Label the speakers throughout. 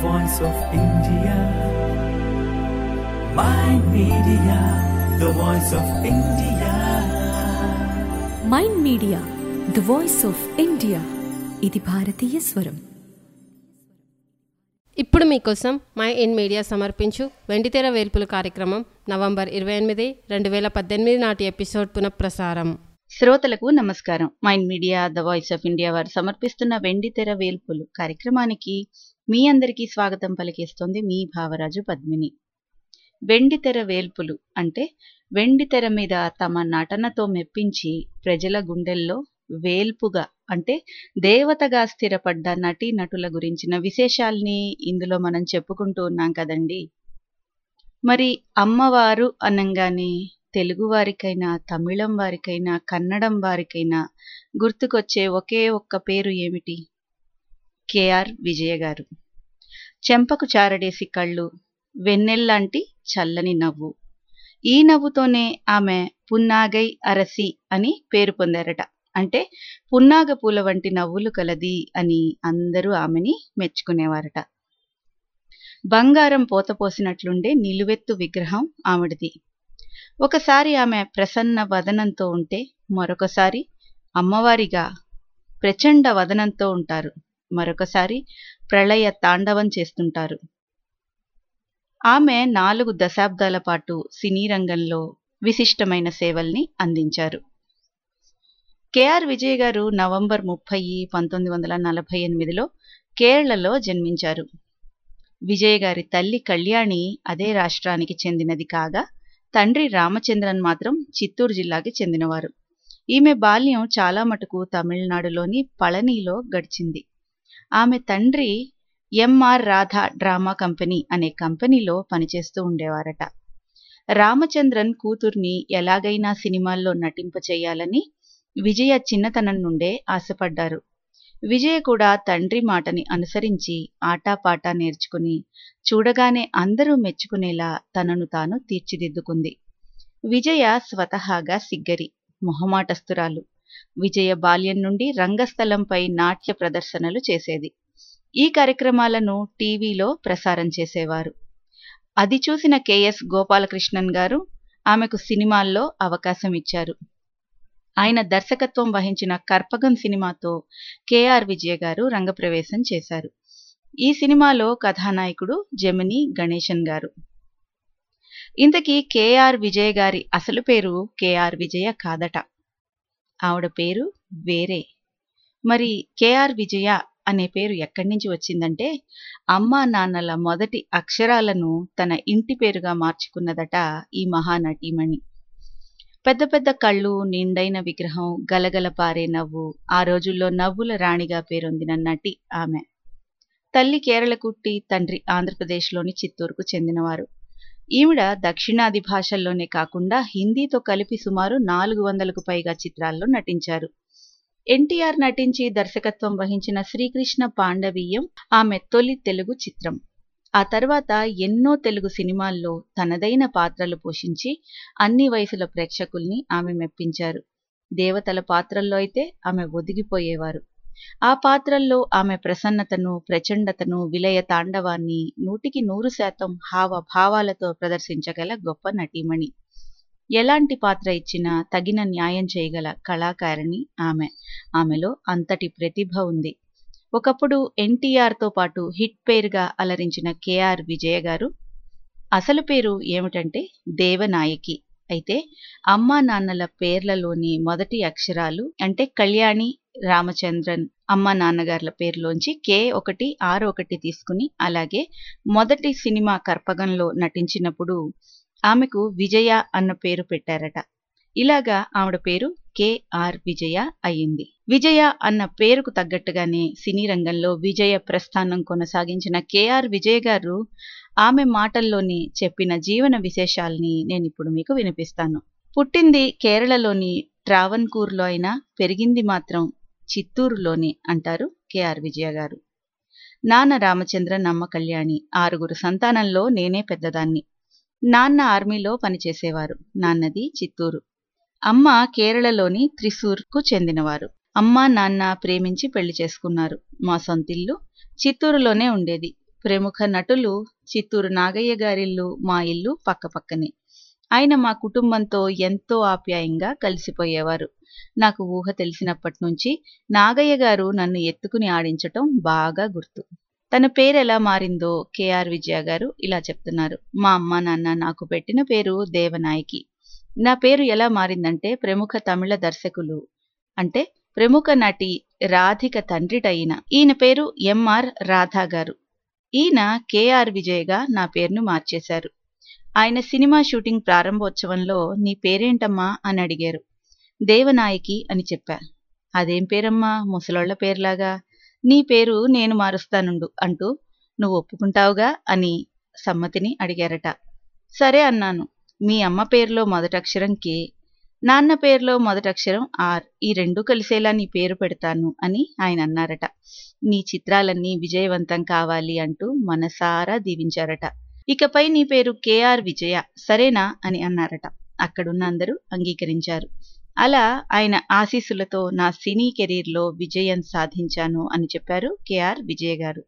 Speaker 1: voice of India. My media, the voice of India.
Speaker 2: Mind Media the voice of India ఇది భారతీయ స్వరం
Speaker 3: ఇప్పుడు మీకోసం మై ఇన్ మీడియా సమర్పించు వెండితెర వేల్పుల కార్యక్రమం నవంబర్ ఇరవై ఎనిమిది రెండు వేల పద్దెనిమిది నాటి ఎపిసోడ్ పునఃప్రసారం
Speaker 4: శ్రోతలకు నమస్కారం Mind Media the voice of India వారు సమర్పిస్తున్న వెండితెర వేల్పులు కార్యక్రమానికి మీ అందరికీ స్వాగతం పలికిస్తోంది మీ భావరాజు పద్మిని వెండితెర వేల్పులు అంటే వెండితెర మీద తమ నటనతో మెప్పించి ప్రజల గుండెల్లో వేల్పుగా అంటే దేవతగా స్థిరపడ్డ నటీ నటుల గురించిన విశేషాల్ని ఇందులో మనం చెప్పుకుంటూ ఉన్నాం కదండి మరి అమ్మవారు అనంగానే తెలుగు వారికైనా తమిళం వారికైనా కన్నడం వారికైనా గుర్తుకొచ్చే ఒకే ఒక్క పేరు ఏమిటి కేఆర్ విజయ గారు చెంపకు చారడేసి కళ్ళు వెన్నెల్లాంటి చల్లని నవ్వు ఈ నవ్వుతోనే ఆమె పున్నాగై అరసి అని పేరు పొందారట అంటే పున్నాగ పూల వంటి నవ్వులు కలది అని అందరూ ఆమెని మెచ్చుకునేవారట బంగారం పోతపోసినట్లుండే నిలువెత్తు విగ్రహం ఆమెడిది ఒకసారి ఆమె ప్రసన్న వదనంతో ఉంటే మరొకసారి అమ్మవారిగా ప్రచండ వదనంతో ఉంటారు మరొకసారి ప్రళయ తాండవం చేస్తుంటారు ఆమె నాలుగు దశాబ్దాల పాటు సినీ రంగంలో విశిష్టమైన సేవల్ని అందించారు కేఆర్ విజయ్ గారు నవంబర్ ముప్పై పంతొమ్మిది వందల నలభై ఎనిమిదిలో కేరళలో జన్మించారు విజయ్ గారి తల్లి కళ్యాణి అదే రాష్ట్రానికి చెందినది కాగా తండ్రి రామచంద్రన్ మాత్రం చిత్తూరు జిల్లాకి చెందినవారు ఈమె బాల్యం చాలా మటుకు తమిళనాడులోని పళనిలో గడిచింది ఆమె తండ్రి ఎంఆర్ రాధా డ్రామా కంపెనీ అనే కంపెనీలో పనిచేస్తూ ఉండేవారట రామచంద్రన్ కూతుర్ని ఎలాగైనా సినిమాల్లో నటింపచేయాలని విజయ చిన్నతనం నుండే ఆశపడ్డారు విజయ కూడా తండ్రి మాటని అనుసరించి ఆటాపాటా నేర్చుకుని చూడగానే అందరూ మెచ్చుకునేలా తనను తాను తీర్చిదిద్దుకుంది విజయ స్వతహాగా సిగ్గరి మొహమాటస్తురాలు విజయ బాల్యం నుండి రంగస్థలంపై నాట్య ప్రదర్శనలు చేసేది ఈ కార్యక్రమాలను టీవీలో ప్రసారం చేసేవారు అది చూసిన కెఎస్ గోపాలకృష్ణన్ గారు ఆమెకు సినిమాల్లో అవకాశం ఇచ్చారు ఆయన దర్శకత్వం వహించిన కర్పగం సినిమాతో కెఆర్ విజయ గారు రంగప్రవేశం చేశారు ఈ సినిమాలో కథానాయకుడు జమిని గణేశన్ గారు ఇంతకీ కేఆర్ విజయ గారి అసలు పేరు కేఆర్ విజయ కాదట ఆవిడ పేరు వేరే మరి కేఆర్ విజయ అనే పేరు ఎక్కడి నుంచి వచ్చిందంటే అమ్మా నాన్నల మొదటి అక్షరాలను తన ఇంటి పేరుగా మార్చుకున్నదట ఈ మహానటీమణి పెద్ద పెద్ద కళ్ళు నిండైన విగ్రహం గలగల పారే నవ్వు ఆ రోజుల్లో నవ్వుల రాణిగా పేరొందిన నటి ఆమె తల్లి కేరళ కుట్టి తండ్రి ఆంధ్రప్రదేశ్లోని చిత్తూరుకు చెందినవారు ఈవిడ దక్షిణాది భాషల్లోనే కాకుండా హిందీతో కలిపి సుమారు నాలుగు వందలకు పైగా చిత్రాల్లో నటించారు ఎన్టీఆర్ నటించి దర్శకత్వం వహించిన శ్రీకృష్ణ పాండవీయం ఆమె తొలి తెలుగు చిత్రం ఆ తర్వాత ఎన్నో తెలుగు సినిమాల్లో తనదైన పాత్రలు పోషించి అన్ని వయసుల ప్రేక్షకుల్ని ఆమె మెప్పించారు దేవతల పాత్రల్లో అయితే ఆమె ఒదిగిపోయేవారు ఆ పాత్రల్లో ఆమె ప్రసన్నతను ప్రచండతను విలయ తాండవాన్ని నూటికి నూరు శాతం హావభావాలతో ప్రదర్శించగల గొప్ప నటీమణి ఎలాంటి పాత్ర ఇచ్చినా తగిన న్యాయం చేయగల కళాకారిణి ఆమె ఆమెలో అంతటి ప్రతిభ ఉంది ఒకప్పుడు ఎన్టీఆర్తో పాటు హిట్ పేరుగా అలరించిన కేఆర్ విజయ గారు అసలు పేరు ఏమిటంటే దేవనాయకి అయితే అమ్మా నాన్నల పేర్లలోని మొదటి అక్షరాలు అంటే కళ్యాణి రామచంద్రన్ అమ్మ నాన్నగారుల పేరులోంచి కే ఒకటి ఆరు ఒకటి తీసుకుని అలాగే మొదటి సినిమా కర్పగంలో నటించినప్పుడు ఆమెకు విజయ అన్న పేరు పెట్టారట ఇలాగా ఆవిడ పేరు కేఆర్ విజయ అయింది విజయ అన్న పేరుకు తగ్గట్టుగానే సినీ రంగంలో విజయ ప్రస్థానం కొనసాగించిన కేఆర్ విజయ్ గారు ఆమె మాటల్లోని చెప్పిన జీవన విశేషాల్ని నేను ఇప్పుడు మీకు వినిపిస్తాను పుట్టింది కేరళలోని ట్రావన్కూర్లో అయినా పెరిగింది మాత్రం చిత్తూరులోనే అంటారు కేఆర్ విజయ గారు నాన్న రామచంద్రన్ అమ్మ కళ్యాణి ఆరుగురు సంతానంలో నేనే పెద్దదాన్ని నాన్న ఆర్మీలో పనిచేసేవారు నాన్నది చిత్తూరు అమ్మ కేరళలోని త్రిశూర్కు చెందినవారు అమ్మ నాన్న ప్రేమించి పెళ్లి చేసుకున్నారు మా సొంతిల్లు చిత్తూరులోనే ఉండేది ప్రముఖ నటులు చిత్తూరు నాగయ్య గారిల్లు మా ఇల్లు పక్కపక్కనే ఆయన మా కుటుంబంతో ఎంతో ఆప్యాయంగా కలిసిపోయేవారు నాకు ఊహ తెలిసినప్పటి నుంచి నాగయ్య గారు నన్ను ఎత్తుకుని ఆడించటం బాగా గుర్తు తన పేరు ఎలా మారిందో కేఆర్ విజయ గారు ఇలా చెప్తున్నారు మా అమ్మ నాన్న నాకు పెట్టిన పేరు దేవనాయకి నా పేరు ఎలా మారిందంటే ప్రముఖ తమిళ దర్శకులు అంటే ప్రముఖ నటి రాధిక తండ్రిటయిన ఈయన పేరు ఎంఆర్ రాధా గారు ఈయన కేఆర్ విజయ్గా నా పేరును మార్చేశారు ఆయన సినిమా షూటింగ్ ప్రారంభోత్సవంలో నీ పేరేంటమ్మా అని అడిగారు దేవనాయకి అని చెప్పా అదేం పేరమ్మా ముసలోళ్ల పేరులాగా నీ పేరు నేను మారుస్తానుండు అంటూ నువ్వు ఒప్పుకుంటావుగా అని సమ్మతిని అడిగారట సరే అన్నాను మీ అమ్మ పేరులో మొదటక్షరం కే నాన్న పేరులో మొదటక్షరం ఆర్ ఈ రెండు కలిసేలా నీ పేరు పెడతాను అని ఆయన అన్నారట నీ చిత్రాలన్నీ విజయవంతం కావాలి అంటూ మనసారా దీవించారట ఇకపై నీ పేరు కేఆర్ విజయ సరేనా అని అన్నారట అక్కడున్న అందరూ అంగీకరించారు అలా ఆయన ఆశీస్సులతో నా సినీ కెరీర్లో విజయం సాధించాను అని చెప్పారు కేఆర్ విజయ గారు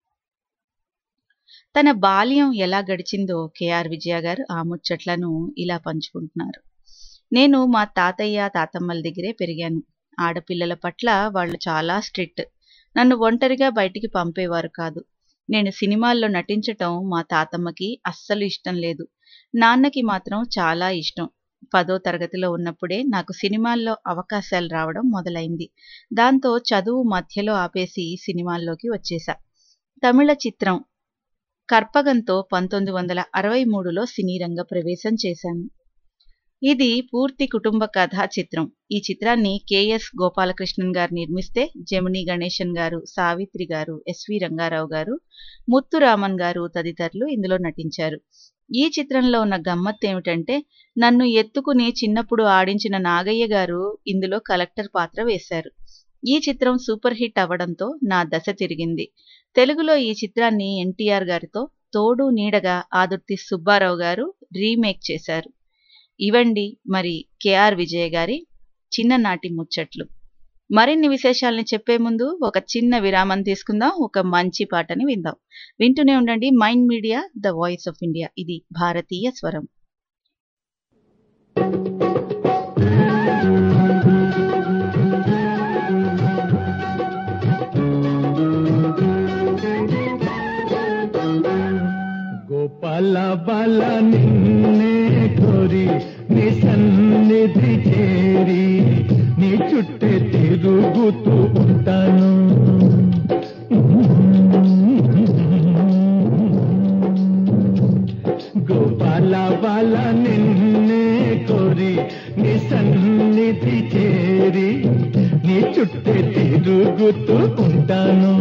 Speaker 4: తన బాల్యం ఎలా గడిచిందో కేఆర్ విజయ గారు ఆ ముచ్చట్లను ఇలా పంచుకుంటున్నారు నేను మా తాతయ్య తాతమ్మల దగ్గరే పెరిగాను ఆడపిల్లల పట్ల వాళ్ళు చాలా స్ట్రిక్ట్ నన్ను ఒంటరిగా బయటికి పంపేవారు కాదు నేను సినిమాల్లో నటించటం మా తాతమ్మకి అస్సలు ఇష్టం లేదు నాన్నకి మాత్రం చాలా ఇష్టం పదో తరగతిలో ఉన్నప్పుడే నాకు సినిమాల్లో అవకాశాలు రావడం మొదలైంది దాంతో చదువు మధ్యలో ఆపేసి సినిమాల్లోకి వచ్చేసా తమిళ చిత్రం కర్పగంతో పంతొమ్మిది వందల అరవై మూడులో సినీ రంగ ప్రవేశం చేశాను ఇది పూర్తి కుటుంబ కథా చిత్రం ఈ చిత్రాన్ని కెఎస్ గోపాలకృష్ణన్ గారు నిర్మిస్తే జమిని గణేశన్ గారు సావిత్రి గారు ఎస్వి రంగారావు గారు ముత్తురామన్ గారు తదితరులు ఇందులో నటించారు ఈ చిత్రంలో ఉన్న గమ్మత్ ఏమిటంటే నన్ను ఎత్తుకుని చిన్నప్పుడు ఆడించిన నాగయ్య గారు ఇందులో కలెక్టర్ పాత్ర వేశారు ఈ చిత్రం సూపర్ హిట్ అవ్వడంతో నా దశ తిరిగింది తెలుగులో ఈ చిత్రాన్ని ఎన్టీఆర్ గారితో తోడు నీడగా ఆదుర్తి సుబ్బారావు గారు రీమేక్ చేశారు ఇవండి మరి కేఆర్ విజయ్ గారి చిన్ననాటి ముచ్చట్లు మరిన్ని విశేషాలను చెప్పే ముందు ఒక చిన్న విరామం తీసుకుందాం ఒక మంచి పాటని విందాం వింటూనే ఉండండి Mind Media the voice of India ఇది భారతీయ స్వరం
Speaker 5: గోపాల బాల నిన్నే కోరి నీ సన్నిధి చేరి నీ చుట్టే తిరుగుతూ ఉంటాను గోపాల బాల నిన్నే కోరి నీ సన్నిధి చేరి నీ చుట్టే తిరుగుతూ ఉంటాను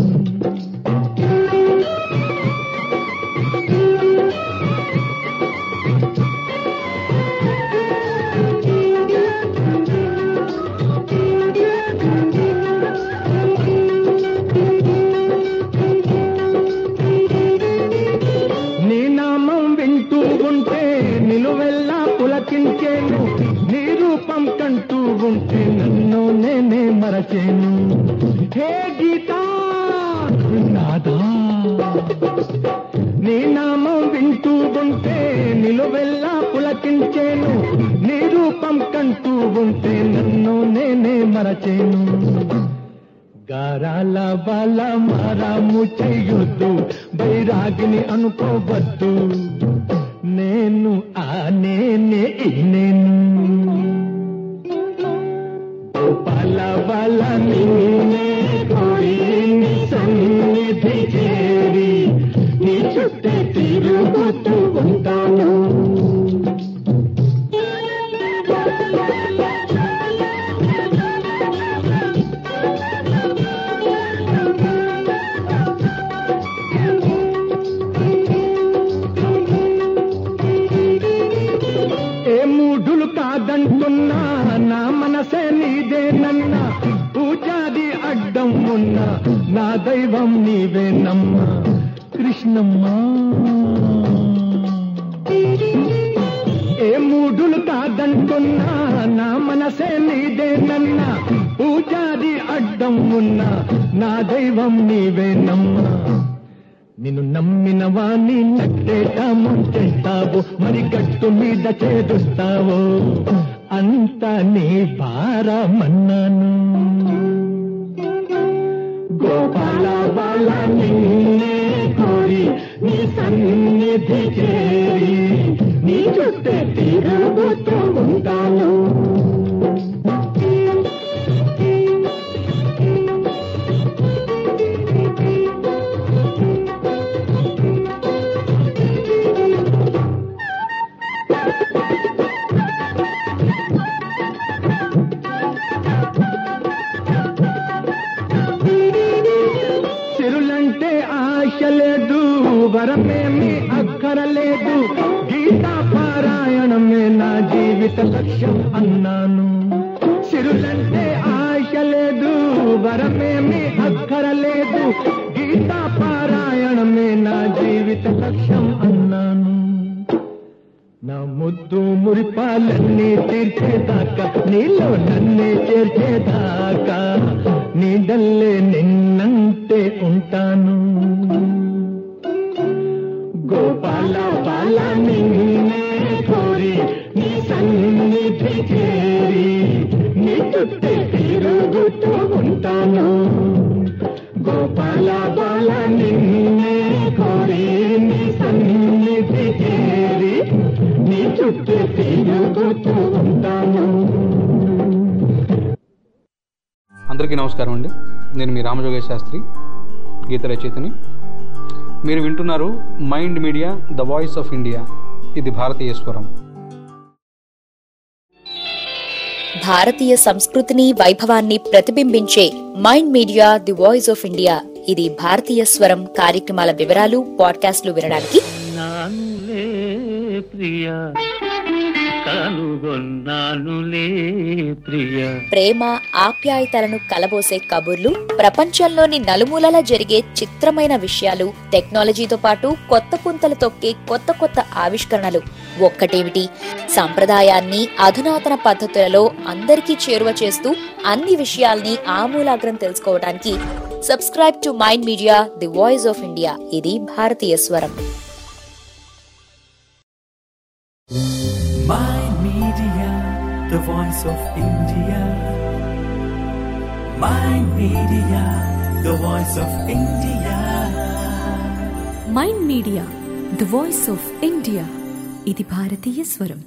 Speaker 5: నీ నామం వింటూ ఉంటే నిలువెల్లా పులకించేను నీ రూపం కంటూ ఉంటే నన్ను నేనే మరచేను హే గీతా నాదా నీ నామం వింటూ ఉంటే నిలువెల్లా పులకించేను నీ రూపం కంటూ ఉంటే నన్ను నేనే మరచేను గారాల బాల మారాము చెయ్యొద్దు బైరాగిని అనుకోవద్దు నేను ఆ నేనే ఈ నేను గోపాల బాల నిన్నే కోరి నీ సన్నిధి చేరి నీ చుట్టే తిరుగుతూ ఉంటాను ఏ మూఢులు కాదంటున్నా నా మనసే నీదేనన్నా పూజాది అడ్డం ఉన్నా నా దైవం నీవేనమ్మా కృష్ణమ్మా ఏ మూఢులు కాదంటున్నా నా మనసే నీదేనన్నా పూజాది అడ్డం ఉన్నా నా దైవం నీవేనమ్మా నిన్ను నమ్మిన వాణ్ణి నట్టేట ముంచెంటావు మరి గట్టు మీద చేరుస్తావు అంత నీ భారమన్నాను గోపాల బాల నిన్నే కోరి నీ సన్నిధి చేరి నీ చుట్టే తిరుగుతూ ఉంటాను సిరులంటే ఆశ లేదు వరమేమి అక్కరలేదు గీతా పారాయణమే నా జీవిత లక్ష్యం అన్నాను సిరులంటే ఆశ లేదు వరమేమి అక్కరలేదు గీతా పారాయణమే నా జీవిత లక్ష్యం అన్నాను నా ముద్దు మురిపాలన్నీ తీర్చేదాకా నీలో నన్నే చేర్చేదాకా నీడల్లే నిన్నంటే ఉంటాను గోపాల బాల నిన్నే కోరి నీ సన్నిధి చేరి నీ చుట్టే తిరుగుతూ ఉంటాను గోపాల బాల నిన్నే కోరి నీ సన్నిధి చేరి నీ చుట్టూ తిరుగుతూ ఉంటాను
Speaker 6: అందరికీ నమస్కారం అండి నేను మీ రామజోగేశ్ శాస్త్రి గీత రచయితని మీరు వింటున్నారు Mind Media the voice of India ఇది భారతీయ స్వరం
Speaker 7: భారతీయ సంస్కృతిని వైభవాన్ని ప్రతిబింబించే Mind Media the voice of India ఇది భారతీయ స్వరం కార్యక్రమాల వివరాలు పాడ్కాస్ట్లు వినడానికి
Speaker 8: నానులే ప్రియ కనుగొన్నానులే ప్రియ
Speaker 7: ప్రేమ ఆప్యాయతలను కలబోసే కబుర్లు ప్రపంచంలోని నలుమూలలా జరిగే చిత్రమైన విషయాలు టెక్నాలజీతో పాటు కొత్త పుంతలు తొక్కే కొత్త కొత్త ఆవిష్కరణలు ఒక్కటేమిటి సంప్రదాయాన్ని అధునాతన పద్ధతులలో అందరికీ చేరువ చేస్తూ అన్ని విషయాల్ని ఆమూలాగ్రం తెలుసుకోవడానికి subscribe to Mind Media the voice of India ఇది భారతీయ స్వరం
Speaker 1: My Media, the voice of India. My Media, the voice of India.
Speaker 2: Mind Media the voice of India ఇది భారతీయ స్వరం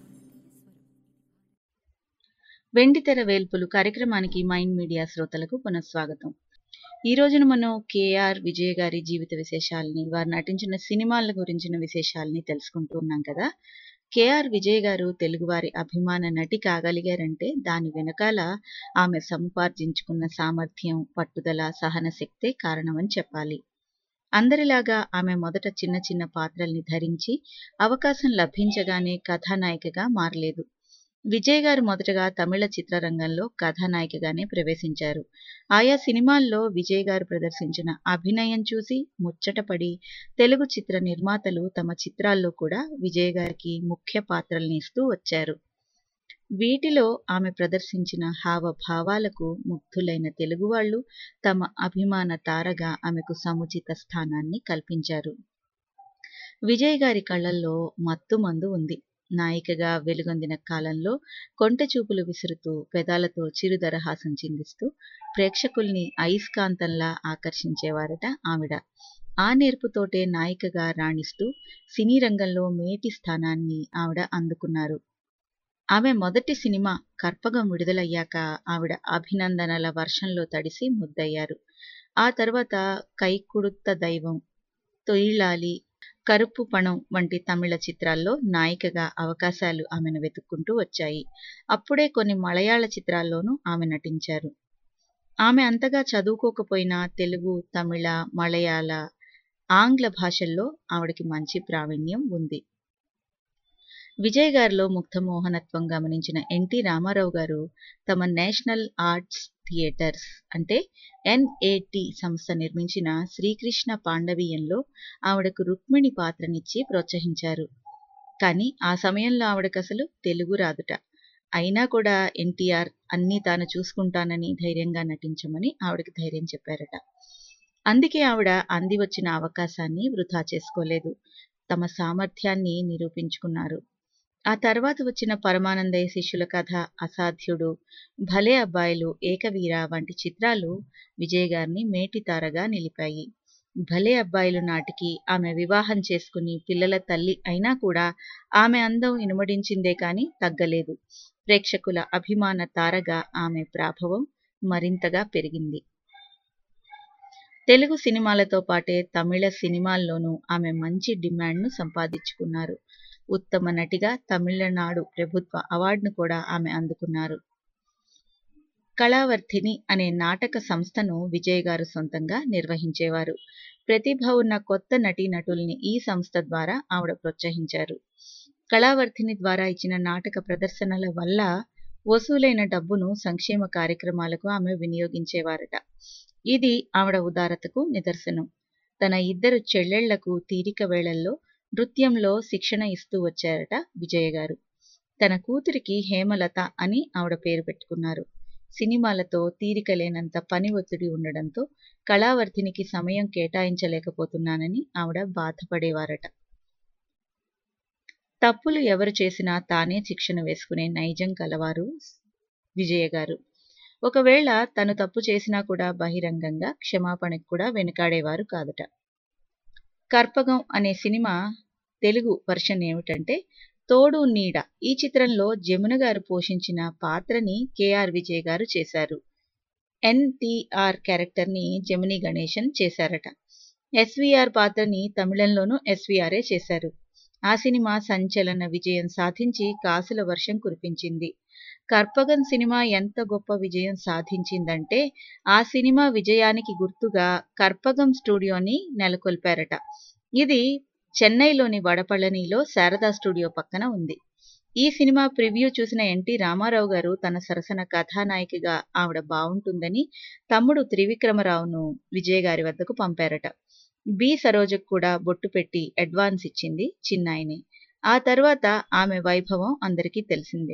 Speaker 4: వెండితెర వేల్పులు కార్యక్రమానికి మైండ్ మీడియా శ్రోతలకు పునఃస్వాగతం ఈ రోజున మనం కేఆర్ విజయ్ గారి జీవిత విశేషాలని వారు నటించిన సినిమాల గురించిన విశేషాలని తెలుసుకుంటూ ఉన్నాం కదా కేఆర్ విజయ్ గారు తెలుగువారి అభిమాన నటి కాగలిగారంటే దాని వెనకాల ఆమె సముపార్జించుకున్న సామర్థ్యం పట్టుదల సహన శక్తే కారణమని చెప్పాలి అందరిలాగా ఆమె మొదట చిన్న చిన్న పాత్రల్ని ధరించి అవకాశం లభించగానే కథానాయికగా మారలేదు విజయ్ గారు మొదటగా తమిళ చిత్రరంగంలో కథానాయికగానే ప్రవేశించారు ఆయా సినిమాల్లో విజయ్ గారు ప్రదర్శించిన అభినయం చూసి ముచ్చటపడి తెలుగు చిత్ర నిర్మాతలు తమ చిత్రాల్లో కూడా విజయ్ గారికి ముఖ్య పాత్రల్ని ఇస్తూ వచ్చారు వీటిలో ఆమె ప్రదర్శించిన హావభావాలకు ముగ్ధులైన తెలుగువాళ్లు తమ అభిమాన తారగా ఆమెకు సముచిత స్థానాన్ని కల్పించారు విజయ్ గారి కళ్ళల్లో మత్తు మందు ఉంది నాయికగా వెలుగొందిన కాలంలో కొంటె చూపులు విసురుతూ పెదాలతో చిరుదరహాసం చిందిస్తూ ప్రేక్షకుల్ని అయస్కాంతంలా ఆకర్షించేవారట ఆవిడ ఆ నేర్పుతోటే నాయికగా రాణిస్తూ సినీ రంగంలో మేటి స్థానాన్ని ఆవిడ అందుకున్నారు ఆమె మొదటి సినిమా కర్పగం విడుదలయ్యాక ఆవిడ అభినందనల వర్షంలో తడిసి ముద్దయ్యారు ఆ తర్వాత కైకుడుత్త దైవం తొయిలాలి కరుపు పణం వంటి తమిళ చిత్రాల్లో నాయికగా అవకాశాలు ఆమెను వెతుక్కుంటూ వచ్చాయి అప్పుడే కొన్ని మలయాళ చిత్రాల్లోనూ ఆమె నటించారు ఆమె అంతగా చదువుకోకపోయినా తెలుగు తమిళ మలయాళ ఆంగ్ల భాషల్లో ఆవిడకి మంచి ప్రావీణ్యం ఉంది విజయ్ గారిలో ముగ్ధమోహనత్వం గమనించిన ఎన్టీ రామారావు గారు తమ నేషనల్ ఆర్ట్స్ థియేటర్స్ అంటే ఎన్ఏటి సంస్థ నిర్మించిన శ్రీకృష్ణ పాండవీయంలో ఆవిడకు రుక్మిణి పాత్రనిచ్చి ప్రోత్సహించారు కానీ ఆ సమయంలో ఆవిడకు అసలు తెలుగు రాదుట అయినా కూడా ఎన్టీఆర్ అన్నీ తాను చూసుకుంటానని ధైర్యంగా నటించమని ఆవిడకి ధైర్యం చెప్పారట అందుకే ఆవిడ అంది వచ్చిన అవకాశాన్ని వృధా చేసుకోలేదు తమ సామర్థ్యాన్ని నిరూపించుకున్నారు ఆ తర్వాత వచ్చిన పరమానందయ్య శిష్యుల కథ అసాధ్యుడు భలే అబ్బాయిలు ఏకవీర వంటి చిత్రాలు విజయ్ గారిని మేటితారగా నిలిపాయి భలే అబ్బాయిలు నాటికి ఆమె వివాహం చేసుకుని పిల్లల తల్లి అయినా కూడా ఆమె అందం ఇనుమడించిందే కాని తగ్గలేదు ప్రేక్షకుల అభిమాన తారగా ఆమె ప్రాభవం మరింతగా పెరిగింది తెలుగు సినిమాలతో పాటే తమిళ సినిమాల్లోనూ ఆమె మంచి డిమాండ్ను సంపాదించుకున్నారు ఉత్తమ నటిగా తమిళనాడు ప్రభుత్వ అవార్డును కూడా ఆమె అందుకున్నారు కళావర్ధిని అనే నాటక సంస్థను విజయ్ గారు సొంతంగా నిర్వహించేవారు ప్రతిభ ఉన్న కొత్త నటీనటుల్ని ఈ సంస్థ ద్వారా ఆవిడ ప్రోత్సహించారు కళావర్ధిని ద్వారా ఇచ్చిన నాటక ప్రదర్శనల వల్ల వసూలైన డబ్బును సంక్షేమ కార్యక్రమాలకు ఆమె వినియోగించేవారట ఇది ఆవిడ ఉదారతకు నిదర్శనం తన ఇద్దరు చెల్లెళ్లకు తీరిక వేళల్లో నృత్యంలో శిక్షణ ఇస్తూ వచ్చారట విజయ గారు తన కూతురికి హేమలత అని ఆవిడ పేరు పెట్టుకున్నారు సినిమాలతో తీరిక లేనంత పని ఒత్తిడి ఉండడంతో కళావర్ధినికి సమయం కేటాయించలేకపోతున్నానని ఆవిడ బాధపడేవారట తప్పులు ఎవరు చేసినా తానే శిక్షణ వేసుకునే నైజం కలవారు విజయ గారు ఒకవేళ తను తప్పు చేసినా కూడా బహిరంగంగా క్షమాపణకు కూడా వెనుకాడేవారు కాదట కర్పగం అనే సినిమా తెలుగు వర్షన్ ఏమిటంటే తోడు నీడ ఈ చిత్రంలో జమున గారు పోషించిన పాత్రని కేఆర్ విజయ్ గారు చేశారు ఎన్టీఆర్ క్యారెక్టర్ని జమిని గణేశన్ చేశారట ఎస్వీఆర్ పాత్రని తమిళంలోనూ ఎస్వీఆర్ఏ చేశారు ఆ సినిమా సంచలన విజయం సాధించి కాసుల వర్షం కురిపించింది కర్పగన్ సినిమా ఎంత గొప్ప విజయం సాధించిందంటే ఆ సినిమా విజయానికి గుర్తుగా కర్పగం స్టూడియోని నెలకొల్పారట ఇది చెన్నైలోని వడపళనిలో శారదా స్టూడియో పక్కన ఉంది ఈ సినిమా ప్రివ్యూ చూసిన ఎన్టీ రామారావు గారు తన సరసన కథానాయికగా ఆవిడ బాగుంటుందని తమ్ముడు త్రివిక్రమరావును విజయ్ గారి వద్దకు పంపారట బి సరోజకు కూడా బొట్టు పెట్టి అడ్వాన్స్ ఇచ్చింది చిన్నాయిని ఆ తర్వాత ఆమె వైభవం అందరికీ తెలిసిందే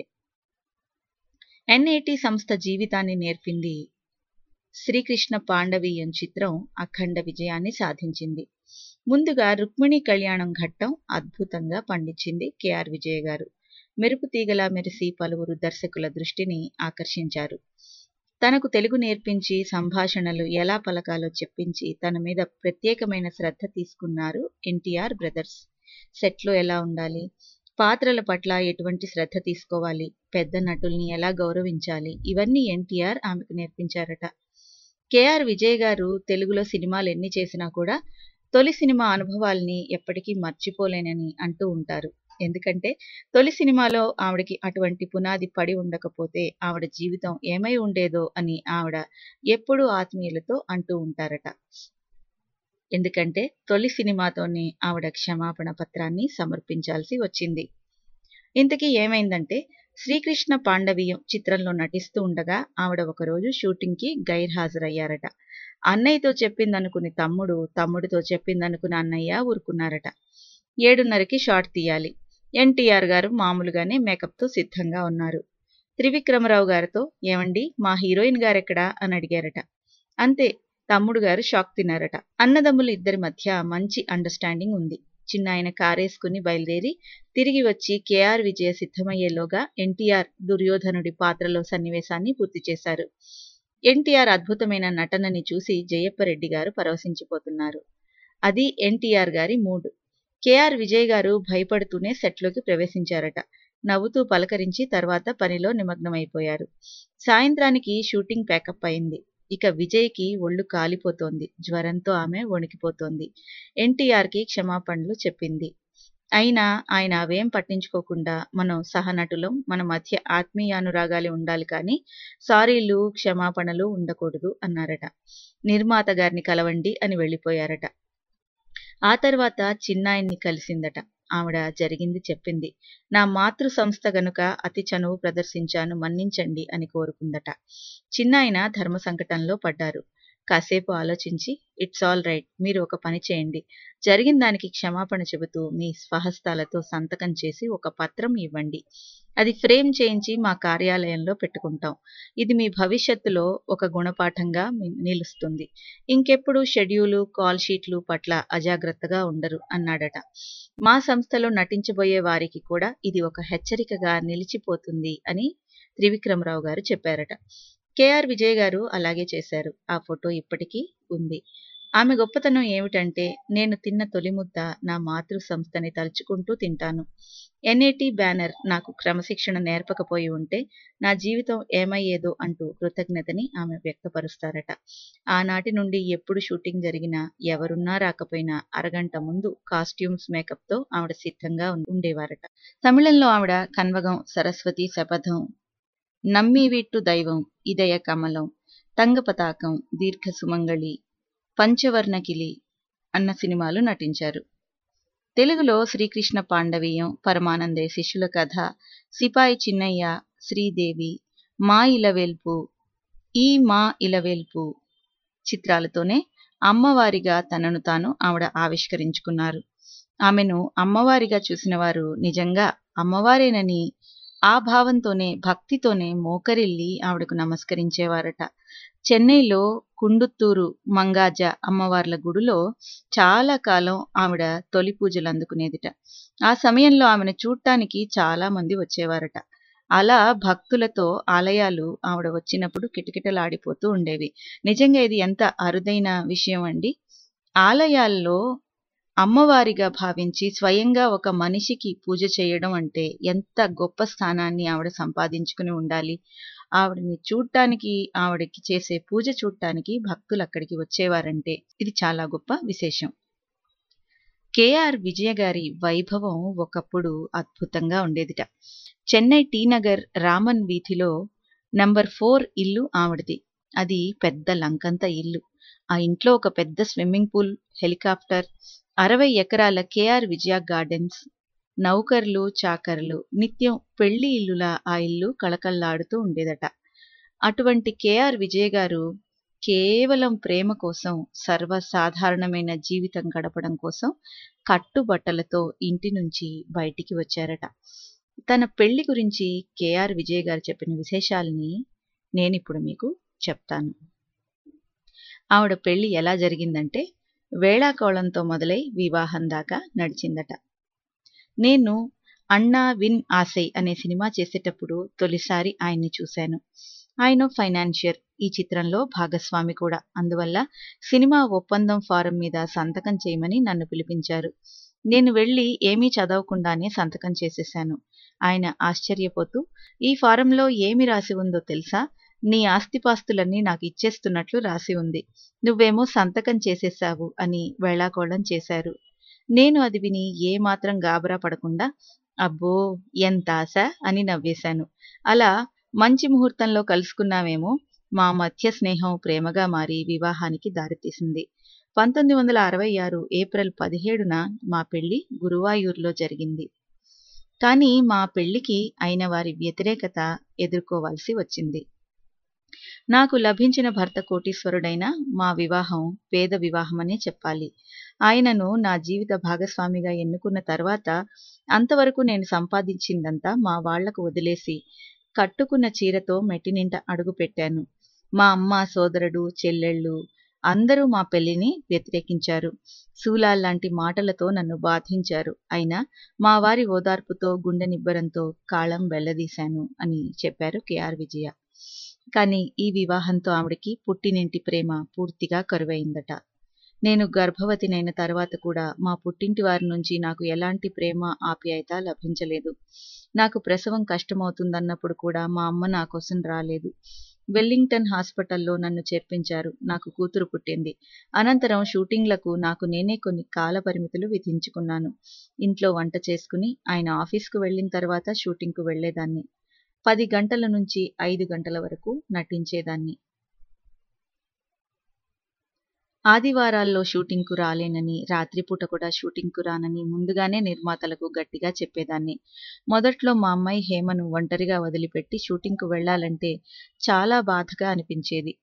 Speaker 4: ఎన్ఏటి సంస్థ జీవితాన్ని నేర్పింది శ్రీకృష్ణ పాండవీయం చిత్రం అఖండ విజయాన్ని సాధించింది ముందుగా రుక్మిణి కళ్యాణం ఘట్టం అద్భుతంగా పండించింది కెఆర్ విజయ గారు మెరుపు తీగలా మెరిసి పలువురు దర్శకుల దృష్టిని ఆకర్షించారు తనకు తెలుగు నేర్పించి సంభాషణలు ఎలా పలకాలో చెప్పించి తన మీద ప్రత్యేకమైన శ్రద్ధ తీసుకున్నారు ఎన్టీఆర్ బ్రదర్స్ సెట్లో ఎలా ఉండాలి పాత్రల పట్ల ఎటువంటి శ్రద్ధ తీసుకోవాలి పెద్ద నటుల్ని ఎలా గౌరవించాలి ఇవన్నీ ఎన్టీఆర్ ఆమెకు నేర్పించారట కేఆర్ విజయ్ గారు తెలుగులో సినిమాలు ఎన్ని చేసినా కూడా తొలి సినిమా అనుభవాల్ని ఎప్పటికీ మర్చిపోలేనని అంటూ ఉంటారు ఎందుకంటే తొలి సినిమాలో ఆవిడకి అటువంటి పునాది పడి ఉండకపోతే ఆవిడ జీవితం ఏమై ఉండేదో అని ఆవిడ ఎప్పుడూ ఆత్మీయులతో అంటూ ఉంటారట ఎందుకంటే తొలి సినిమాతోనే ఆవిడ క్షమాపణ పత్రాన్ని సమర్పించాల్సి వచ్చింది ఇంతకీ ఏమైందంటే శ్రీకృష్ణ పాండవీయం చిత్రంలో నటిస్తూ ఉండగా ఆవిడ ఒకరోజు షూటింగ్కి గైర్హాజరయ్యారట అన్నయ్యతో చెప్పిందనుకుని తమ్ముడు తమ్ముడితో చెప్పిందనుకుని అన్నయ్య ఊరుకున్నారట ఏడున్నరకి షాట్ తీయాలి ఎన్టీఆర్ గారు మామూలుగానే మేకప్తో సిద్ధంగా ఉన్నారు త్రివిక్రమరావు గారితో ఏమండి మా హీరోయిన్ గారెక్కడా అని అడిగారట అంతే తమ్ముడు గారు షాక్ తిన్నారట అన్నదమ్ములు ఇద్దరి మధ్య మంచి అండర్స్టాండింగ్ ఉంది చిన్న ఆయన కారేసుకుని బయలుదేరి తిరిగి వచ్చి కేఆర్ విజయ సిద్ధమయ్యేలోగా ఎన్టీఆర్ దుర్యోధనుడి పాత్రలో సన్నివేశాన్ని పూర్తి చేశారు ఎన్టీఆర్ అద్భుతమైన నటనని చూసి జయప్పరెడ్డి గారు పరవశించిపోతున్నారు అది ఎన్టీఆర్ గారి మూడ్ కేఆర్ విజయ్ గారు భయపడుతూనే సెట్లోకి ప్రవేశించారట నవ్వుతూ పలకరించి తర్వాత పనిలో నిమగ్నమైపోయారు సాయంత్రానికి షూటింగ్ ప్యాకప్ అయింది ఇక విజయ్కి ఒళ్ళు కాలిపోతోంది జ్వరంతో ఆమె వణికిపోతోంది ఎన్టీఆర్కి క్షమాపణలు చెప్పింది అయినా ఆయన అవేం పట్టించుకోకుండా మనం సహనటులం మన మధ్య ఆత్మీయానురాగాలు ఉండాలి కానీ సారీలు క్షమాపణలు ఉండకూడదు అన్నారట నిర్మాత గారిని కలవండి అని వెళ్ళిపోయారట ఆ తర్వాత చిన్నాయన్ని కలిసిందట ఆవిడ జరిగింది చెప్పింది నా మాతృ సంస్థ గనుక అతి చనువు ప్రదర్శించాను మన్నించండి అని కోరుకుందట చిన్నాయన ధర్మ సంకటంలో పడ్డారు కాసేపు ఆలోచించి ఇట్స్ ఆల్ రైట్ మీరు ఒక పని చేయండి జరిగిన దానికి క్షమాపణ చెబుతూ మీ స్వహస్తాలతో సంతకం చేసి ఒక పత్రం ఇవ్వండి అది ఫ్రేమ్ చేయించి మా కార్యాలయంలో పెట్టుకుంటాం ఇది మీ భవిష్యత్తులో ఒక గుణపాఠంగా మీ- నిలుస్తుంది ఇంకెప్పుడు షెడ్యూలు కాల్ షీట్లు పట్ల అజాగ్రత్తగా ఉండరు అన్నాడట మా సంస్థలో నటించబోయే వారికి కూడా ఇది ఒక హెచ్చరికగా నిలిచిపోతుంది అని త్రివిక్రమరావు గారు చెప్పారట కేఆర్ విజయ్ గారు అలాగే చేశారు ఆ ఫోటో ఇప్పటికీ ఉంది ఆమె గొప్పతనం ఏమిటంటే నేను తిన్న తొలి ముద్ద నా మాతృ సంస్థని తలుచుకుంటూ తింటాను ఎన్ఏటి బ్యానర్ నాకు క్రమశిక్షణ నేర్పకపోయి ఉంటే నా జీవితం ఏమయ్యేదో అంటూ కృతజ్ఞతని ఆమె వ్యక్తపరుస్తారట ఆనాటి నుండి ఎప్పుడు షూటింగ్ జరిగినా ఎవరున్నా రాకపోయినా అరగంట ముందు కాస్ట్యూమ్స్ మేకప్తో ఆవిడ సిద్ధంగా ఉం- ఉండేవారట తమిళంలో ఆవిడ కన్వగం సరస్వతి శపథం నమ్మి వీట్టు దైవం ఇదయ కమలం తంగపతాకం దీర్ఘ సుమంగళి పంచవర్ణకిలి అన్న సినిమాలు నటించారు తెలుగులో శ్రీకృష్ణ పాండవీయం పరమానందే శిష్యుల కథ సిపాయి చిన్నయ్య శ్రీదేవి మా ఇలవేల్పు ఈ మా ఇలవేల్పు చిత్రాలతోనే అమ్మవారిగా తనను తాను ఆవిడ ఆవిష్కరించుకున్నారు ఆమెను అమ్మవారిగా చూసిన వారు నిజంగా అమ్మవారేనని ఆ భావంతోనే భక్తితోనే మోకరిల్లి ఆవిడకు నమస్కరించేవారట చెన్నైలో కుండుత్తూరు మంగాజ అమ్మవార్ల గుడిలో చాలా కాలం ఆవిడ తొలి పూజలు అందుకునేదిట ఆ సమయంలో ఆమెను చూడటానికి చాలా మంది వచ్చేవారట అలా భక్తులతో ఆలయాలు ఆవిడ వచ్చినప్పుడు కిటకిటలాడిపోతూ ఉండేవి నిజంగా ఇది ఎంత అరుదైన విషయం అండి ఆలయాల్లో అమ్మవారిగా భావించి స్వయంగా ఒక మనిషికి పూజ చేయడం అంటే ఎంత గొప్ప స్థానాన్ని ఆవిడ సంపాదించుకుని ఉండాలి ఆవిడని చూడటానికి ఆవిడకి చేసే పూజ చూడటానికి భక్తులు అక్కడికి వచ్చేవారంటే ఇది చాలా గొప్ప విశేషం కేఆర్ విజయ గారి వైభవం ఒకప్పుడు అద్భుతంగా ఉండేదిట చెన్నై టీ నగర్ రామన్ వీధిలో నంబర్ ఫోర్ ఇల్లు ఆవిడది అది పెద్ద లంకంత ఇల్లు ఆ ఇంట్లో ఒక పెద్ద స్విమ్మింగ్ పూల్ హెలికాప్టర్ అరవై ఎకరాల కేఆర్ విజయ గార్డెన్స్ నౌకర్లు చాకర్లు నిత్యం పెళ్లి ఇల్లులా ఆ ఇల్లు కళకళ్లాడుతూ ఉండేదట అటువంటి కేఆర్ విజయ్ గారు కేవలం ప్రేమ కోసం సర్వసాధారణమైన జీవితం గడపడం కోసం కట్టుబట్టలతో ఇంటి నుంచి బయటికి వచ్చారట తన పెళ్లి గురించి కేఆర్ విజయ్ గారు చెప్పిన విశేషాలని నేనిప్పుడు మీకు చెప్తాను ఆవిడ పెళ్లి ఎలా జరిగిందంటే వేళాకోళంతో మొదలై వివాహం దాకా నడిచిందట నేను అన్నా విన్ ఆసై అనే సినిమా చేసేటప్పుడు తొలిసారి ఆయన్ని చూశాను ఆయన ఫైనాన్షియర్ ఈ చిత్రంలో భాగస్వామి కూడా అందువల్ల సినిమా ఒప్పందం ఫారం మీద సంతకం చేయమని నన్ను పిలిపించారు నేను వెళ్ళి ఏమీ చదవకుండానే సంతకం చేసేశాను ఆయన ఆశ్చర్యపోతూ ఈ ఫారంలో ఏమి రాసి ఉందో తెలుసా నీ ఆస్తిపాస్తులన్నీ నాకు ఇచ్చేస్తున్నట్లు రాసి ఉంది నువ్వేమో సంతకం చేసేశావు అని వేళాకోళం చేశారు నేను అది విని ఏమాత్రం గాబరా పడకుండా అబ్బో ఎంత ఆశ అని నవ్వేశాను అలా మంచి ముహూర్తంలో కలుసుకున్నామేమో మా మధ్య స్నేహం ప్రేమగా మారి వివాహానికి దారితీసింది పంతొమ్మిది వందల అరవై ఆరు ఏప్రిల్ పదిహేడున మా పెళ్లి గురువాయూర్లో జరిగింది కానీ మా పెళ్లికి అయిన వారి వ్యతిరేకత ఎదుర్కోవాల్సి వచ్చింది నాకు లభించిన భర్త కోటీశ్వరుడైన మా వివాహం పేద వివాహమనే చెప్పాలి ఆయనను నా జీవిత భాగస్వామిగా ఎన్నుకున్న తర్వాత అంతవరకు నేను సంపాదించిందంతా మా వాళ్లకు వదిలేసి కట్టుకున్న చీరతో మెట్టినింట అడుగు పెట్టాను మా అమ్మ సోదరుడు చెల్లెళ్ళు అందరూ మా పెళ్లిని వ్యతిరేకించారు శూలాల్లాంటి మాటలతో నన్ను బాధించారు అయినా మా వారి ఓదార్పుతో గుండె నిబ్బరంతో కాళం వెళ్లదీశాను అని చెప్పారు కేఆర్ విజయ కానీ ఈ వివాహంతో ఆవిడకి పుట్టినింటి ప్రేమ పూర్తిగా కరువైందట నేను గర్భవతినైన తర్వాత కూడా మా పుట్టింటి వారి నుంచి నాకు ఎలాంటి ప్రేమ ఆప్యాయత లభించలేదు నాకు ప్రసవం కష్టమవుతుందన్నప్పుడు కూడా మా అమ్మ నా కోసం రాలేదు వెల్లింగ్టన్ హాస్పిటల్లో నన్ను చేర్పించారు నాకు కూతురు పుట్టింది అనంతరం షూటింగ్లకు నాకు నేనే కొన్ని కాల పరిమితులు విధించుకున్నాను ఇంట్లో వంట చేసుకుని ఆయన ఆఫీస్కు వెళ్ళిన తర్వాత షూటింగ్కు వెళ్లేదాన్ని పది గంటల నుంచి ఐదు గంటల వరకు నటించేదాన్ని ఆదివారాల్లో షూటింగ్కు రాలేనని రాత్రిపూట కూడా షూటింగ్కు రానని ముందుగానే నిర్మాతలకు గట్టిగా చెప్పేదాన్ని మొదట్లో మా అమ్మాయి హేమను ఒంటరిగా వదిలిపెట్టి షూటింగ్కు వెళ్లాలంటే చాలా బాధగా అనిపించేది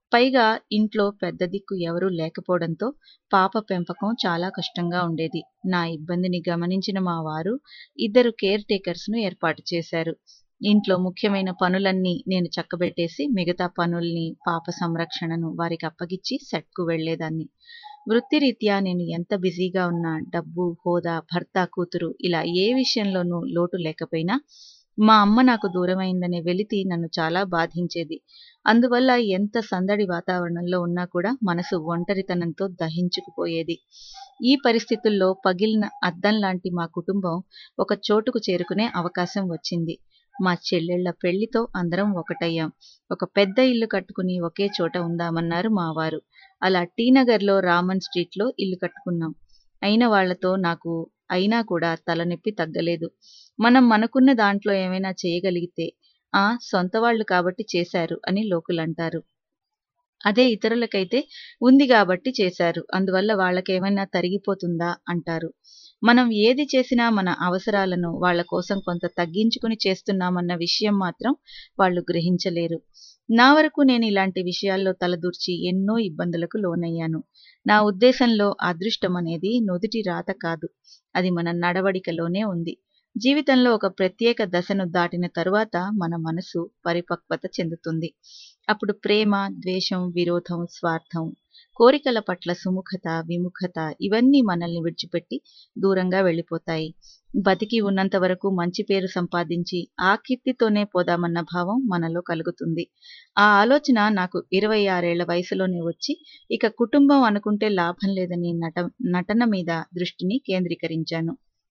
Speaker 4: పైగా ఇంట్లో పెద్ద దిక్కు ఎవరూ లేకపోవడంతో పాప పెంపకం చాలా కష్టంగా ఉండేది నా ఇబ్బందిని గమనించిన మా వారు ఇద్దరు కేర్ టేకర్స్ను ఏర్పాటు చేశారు ఇంట్లో ముఖ్యమైన పనులన్నీ నేను చక్కబెట్టేసి మిగతా పనుల్ని పాప సంరక్షణను వారికి అప్పగిచ్చి సెట్కు వెళ్లేదాన్ని వృత్తిరీత్యా నేను ఎంత బిజీగా ఉన్నా డబ్బు హోదా భర్త కూతురు ఇలా ఏ విషయంలోనూ లోటు లేకపోయినా మా అమ్మ నాకు దూరమైందనే వెలితి నన్ను చాలా బాధించేది అందువల్ల ఎంత సందడి వాతావరణంలో ఉన్నా కూడా మనసు ఒంటరితనంతో దహించుకుపోయేది ఈ పరిస్థితుల్లో పగిలిన అద్దం లాంటి మా కుటుంబం ఒక చోటుకు చేరుకునే అవకాశం వచ్చింది మా చెల్లెళ్ల పెళ్లితో అందరం ఒకటయ్యాం ఒక పెద్ద ఇల్లు కట్టుకుని ఒకే చోట ఉందామన్నారు మా వారు అలా టీనగర్లో రామన్ స్ట్రీట్లో ఇల్లు కట్టుకున్నాం అయిన వాళ్లతో నాకు అయినా కూడా తలనొప్పి తగ్గలేదు మనం మనకున్న దాంట్లో ఏమైనా చేయగలిగితే ఆ సొంత వాళ్ళు కాబట్టి చేశారు అని లోకులంటారు అదే ఇతరులకైతే ఉంది కాబట్టి చేశారు అందువల్ల వాళ్ళకేమైనా తరిగిపోతుందా అంటారు మనం ఏది చేసినా మన అవసరాలను వాళ్ళ కోసం కొంత తగ్గించుకుని చేస్తున్నామన్న విషయం మాత్రం వాళ్ళు గ్రహించలేరు నా వరకు నేను ఇలాంటి విషయాల్లో తలదూర్చి ఎన్నో ఇబ్బందులకు లోనయ్యాను నా ఉద్దేశంలో అదృష్టం అనేది నుదుటి రాత కాదు అది మన నడవడికలోనే ఉంది జీవితంలో ఒక ప్రత్యేక దశను దాటిన తరువాత మన మనసు పరిపక్వత చెందుతుంది అప్పుడు ప్రేమ ద్వేషం విరోధం స్వార్థం కోరికల పట్ల సుముఖత విముఖత ఇవన్నీ మనల్ని విడిచిపెట్టి దూరంగా వెళ్ళిపోతాయి బతికి ఉన్నంత వరకు మంచి పేరు సంపాదించి ఆ కీర్తితోనే పోదామన్న భావం మనలో కలుగుతుంది ఆ ఆలోచన నాకు ఇరవై ఆరేళ్ల వయసులోనే వచ్చి ఇక కుటుంబం అనుకుంటే లాభం లేదని నట నటన మీద దృష్టిని కేంద్రీకరించాను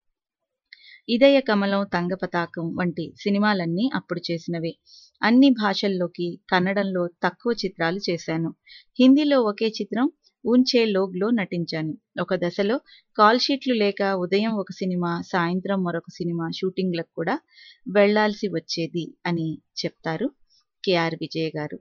Speaker 4: ఇదయ కమలం తంగపతాకం వంటి సినిమాలన్నీ అప్పుడు చేసినవే అన్ని భాషల్లోకి కన్నడంలో తక్కువ చిత్రాలు చేశాను హిందీలో ఒకే చిత్రం ఉంచే లోగ్లో నటించాను ఒక దశలో కాల్ షీట్లు లేక ఉదయం ఒక సినిమా సాయంత్రం మరొక సినిమా షూటింగ్లకు కూడా వెళ్లాల్సి వచ్చేది అని చెప్తారు కెఆర్ విజయ్ గారు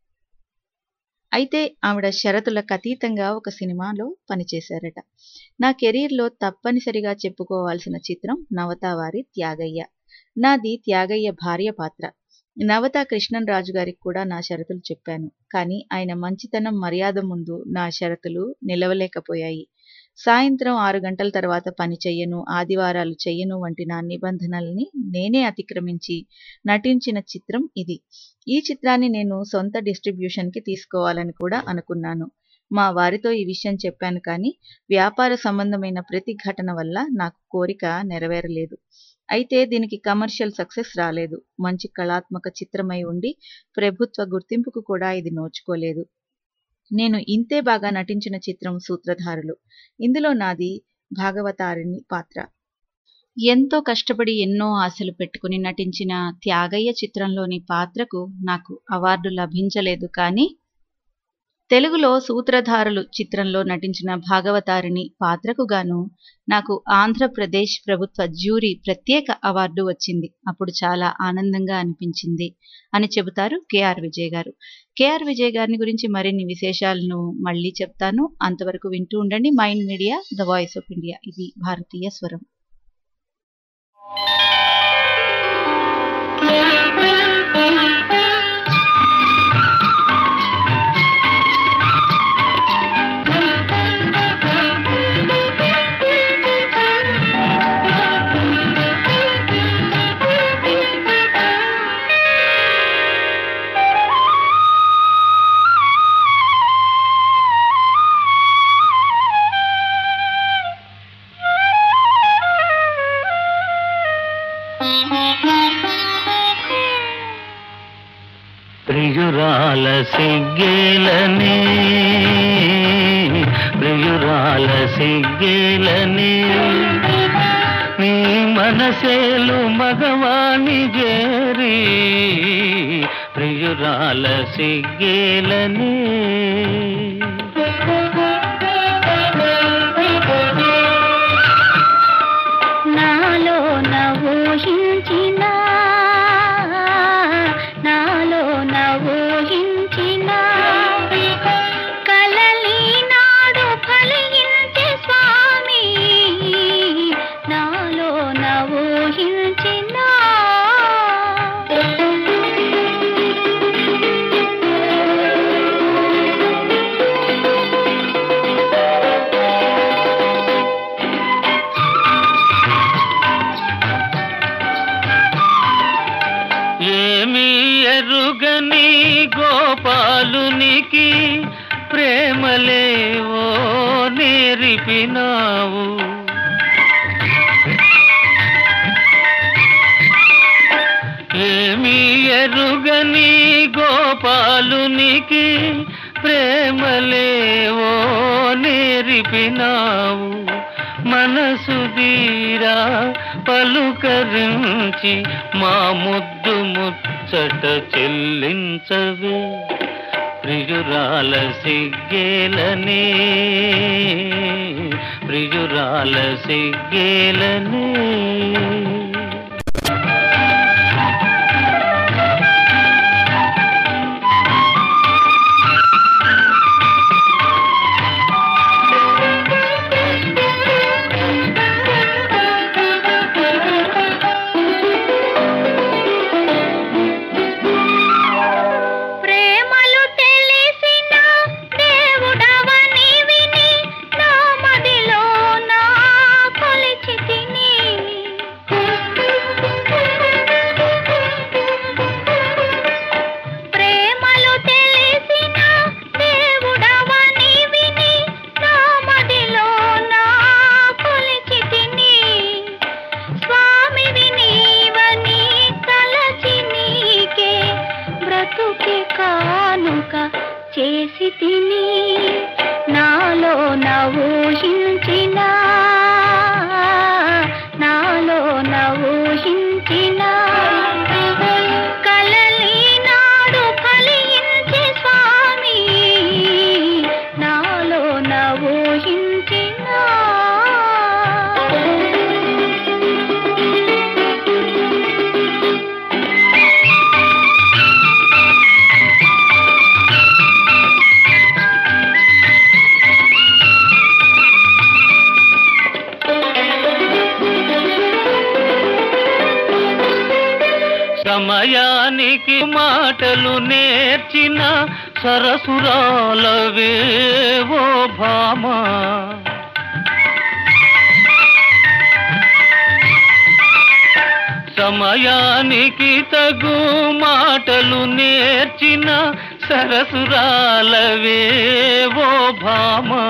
Speaker 4: అయితే ఆవిడ షరతులకు అతీతంగా ఒక సినిమాలో పనిచేశారట నా కెరీర్లో తప్పనిసరిగా చెప్పుకోవాల్సిన చిత్రం నవతావారి త్యాగయ్య నాది త్యాగయ్య భార్య పాత్ర నవత కృష్ణన్ రాజు గారికి కూడా నా షరతులు చెప్పాను కానీ ఆయన మంచితనం మర్యాద ముందు నా షరతులు నిలవలేకపోయాయి సాయంత్రం ఆరు గంటల తర్వాత పని చెయ్యను ఆదివారాలు చెయ్యను వంటి నా నిబంధనల్ని నేనే అతిక్రమించి నటించిన చిత్రం ఇది ఈ చిత్రాన్ని నేను సొంత డిస్ట్రిబ్యూషన్కి తీసుకోవాలని కూడా అనుకున్నాను మా వారితో ఈ విషయం చెప్పాను కానీ వ్యాపార సంబంధమైన ప్రతి ఘటన వల్ల నాకు కోరిక నెరవేరలేదు అయితే దీనికి కమర్షియల్ సక్సెస్ రాలేదు మంచి కళాత్మక చిత్రమై ఉండి ప్రభుత్వ గుర్తింపుకు కూడా ఇది నోచుకోలేదు నేను ఇంతే బాగా నటించిన చిత్రం సూత్రధారులు ఇందులో నాది భాగవతారిణి పాత్ర ఎంతో కష్టపడి ఎన్నో ఆశలు పెట్టుకుని నటించిన త్యాగయ్య చిత్రంలోని పాత్రకు నాకు అవార్డు లభించలేదు కానీ తెలుగులో సూత్రధారులు చిత్రంలో నటించిన భాగవతారిణి పాత్రకు గాను నాకు ఆంధ్రప్రదేశ్ ప్రభుత్వ జ్యూరీ ప్రత్యేక అవార్డు వచ్చింది అప్పుడు చాలా ఆనందంగా అనిపించింది అని చెబుతారు కేఆర్ విజయ్ గారు కేఆర్ విజయ్ గారిని గురించి మరిన్ని విశేషాలను మళ్ళీ చెప్తాను అంతవరకు వింటూ ఉండండి Mind Media the voice of India ఇది భారతీయ స్వరం
Speaker 8: ప్రియురాల సిగ్గేలని ప్రియురాల సిగ్గేలని నీ మనసేలు మగవాణి జేరి ప్రియురాల సిగ్గేలని
Speaker 9: నాలో నవోహించిన నాలో నవోహించిన కలలి నాడు ఫలించే స్వామి నాలో నవోహించిన
Speaker 8: గోపాలునికి ప్రేమలేవో నేరిపినావు ఏమీ ఎరుగని గోపాలునికి ప్రేమలేవో నేరిపినావు మనసు దీరా పలుకరించి మా ముద్దు ముచ్చట చెల్లించవే ప్రియురాల సిగ్గేలనే ప్రియురాల సిగ్గేలనే
Speaker 9: ప్రేమలు తెలిసిన దేవుడవని విని నా మదిలో నా కొలిచితిని ప్రేమలు తెలిసిన దేవుడవని విని నా మదిలో నా కొలిచితిని స్వామివి నీవని తలచి నీకే బ్రతుకే కానుక చేసి తిని నాలో నవూహించిన నాలో నవూహించిన కలలి నాడు ఫలించే స్వామి నాలో నవూహించిన
Speaker 8: సమయానికి మాటలు నేర్చిన సరసురాలవేవో భామా సమయానికి తగు మాటలు నేర్చిన సరసురాలవేవో భామా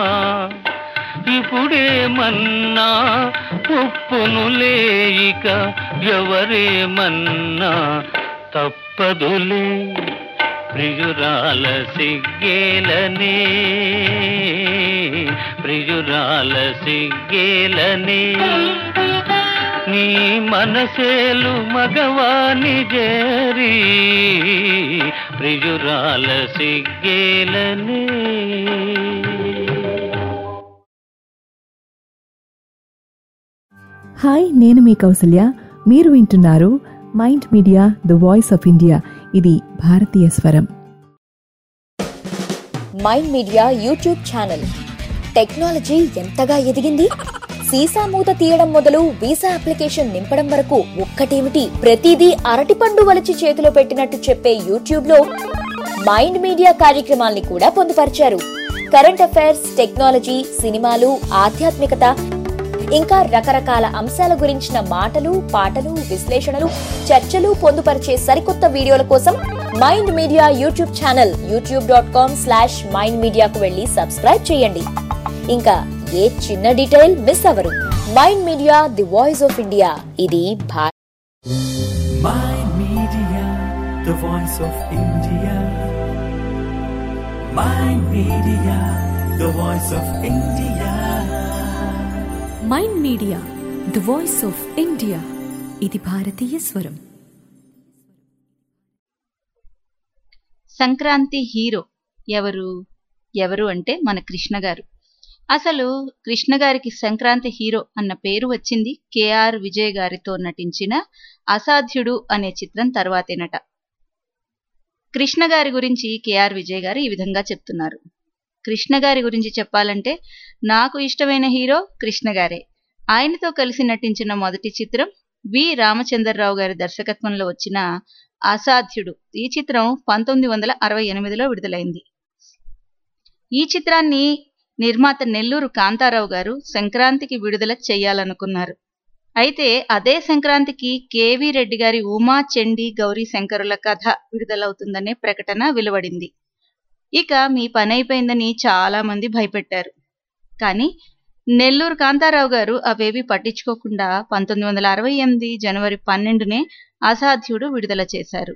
Speaker 8: ఇప్పుడేమన్నా ఉప్పును లేయిక ఎవరేమన్నా తప్పదులే ప్రియురాల సిగ్గేలనే ప్రియురాల సిగ్గేలనే నీ మనసేలు మగవాని జేరి ప్రియురాల సిగ్గేలనే
Speaker 10: హాయ్ నేను మీ కౌసల్య మీరు వింటున్నారు Mind Media the voice of India ఇది భారతీయ స్వరం
Speaker 7: Mind Media YouTube channel technology ఎంతగా ఎదిగింది సీసా మూత తీయడం మొదలు వీసా అప్లికేషన్ నింపడం వరకు ఒక్కటేమిటి ప్రతిదీ అరటిపండు వలిచి చేతిలో పెట్టినట్టు చెప్పే యూట్యూబ్ లో మైండ్ మీడియా కార్యక్రమాల్ని కూడా పొందుపరిచారు కరెంట్ అఫైర్స్ టెక్నాలజీ సినిమాలు ఆధ్యాత్మికత ఇంకా రకరకాల అంశాల గురించిన మాటలు పాటలు విశ్లేషణలు చర్చలు పొందుపరిచే సరికొత్త వీడియోల కోసం Mind Media YouTube channel YouTube dot com slash Mind మీడియాకు వెళ్ళి సబ్స్క్రైబ్ చేయండి ఇంకా ఏ చిన్న డీటెయిల్ మిస్ అవ్వరు Mind Media the voice of India ఇది Bharat
Speaker 1: Mind Media, the voice of India. Mind Media, the voice of India.
Speaker 2: Mind Media the voice of India ఇది భారతీయ స్వరం
Speaker 4: సంక్రాంతి హీరో ఎవరు ఎవరు అంటే మన కృష్ణ గారు అసలు కృష్ణ గారికి సంక్రాంతి హీరో అన్న పేరు వచ్చింది కేఆర్ విజయ్ గారితో నటించిన అసాధ్యుడు అనే చిత్రం తర్వాతేనట కృష్ణ గారి గురించి కేఆర్ విజయ్ గారు ఈ విధంగా చెప్తున్నారు కృష్ణ గారి గురించి చెప్పాలంటే నాకు ఇష్టమైన హీరో కృష్ణ గారే ఆయనతో కలిసి నటించిన మొదటి చిత్రం వి రామచంద్రరావు గారి దర్శకత్వంలో వచ్చిన అసాధ్యుడు ఈ చిత్రం పంతొమ్మిది వందల అరవై ఎనిమిదిలో విడుదలైంది ఈ చిత్రాన్ని నిర్మాత నెల్లూరు కాంతారావు గారు సంక్రాంతికి విడుదల చేయాలనుకున్నారు అయితే అదే సంక్రాంతికి కేవి రెడ్డి గారి ఉమా చెండి గౌరీ శంకరుల కథ విడుదలవుతుందనే ప్రకటన వెలువడింది ఇక మీ పని అయిపోయిందని చాలా మంది భయపెట్టారు కానీ నెల్లూరు కాంతారావు గారు అవేవి పట్టించుకోకుండా పంతొమ్మిది వందల అరవై ఎనిమిది జనవరి పన్నెండునే అసాధ్యుడు విడుదల చేశారు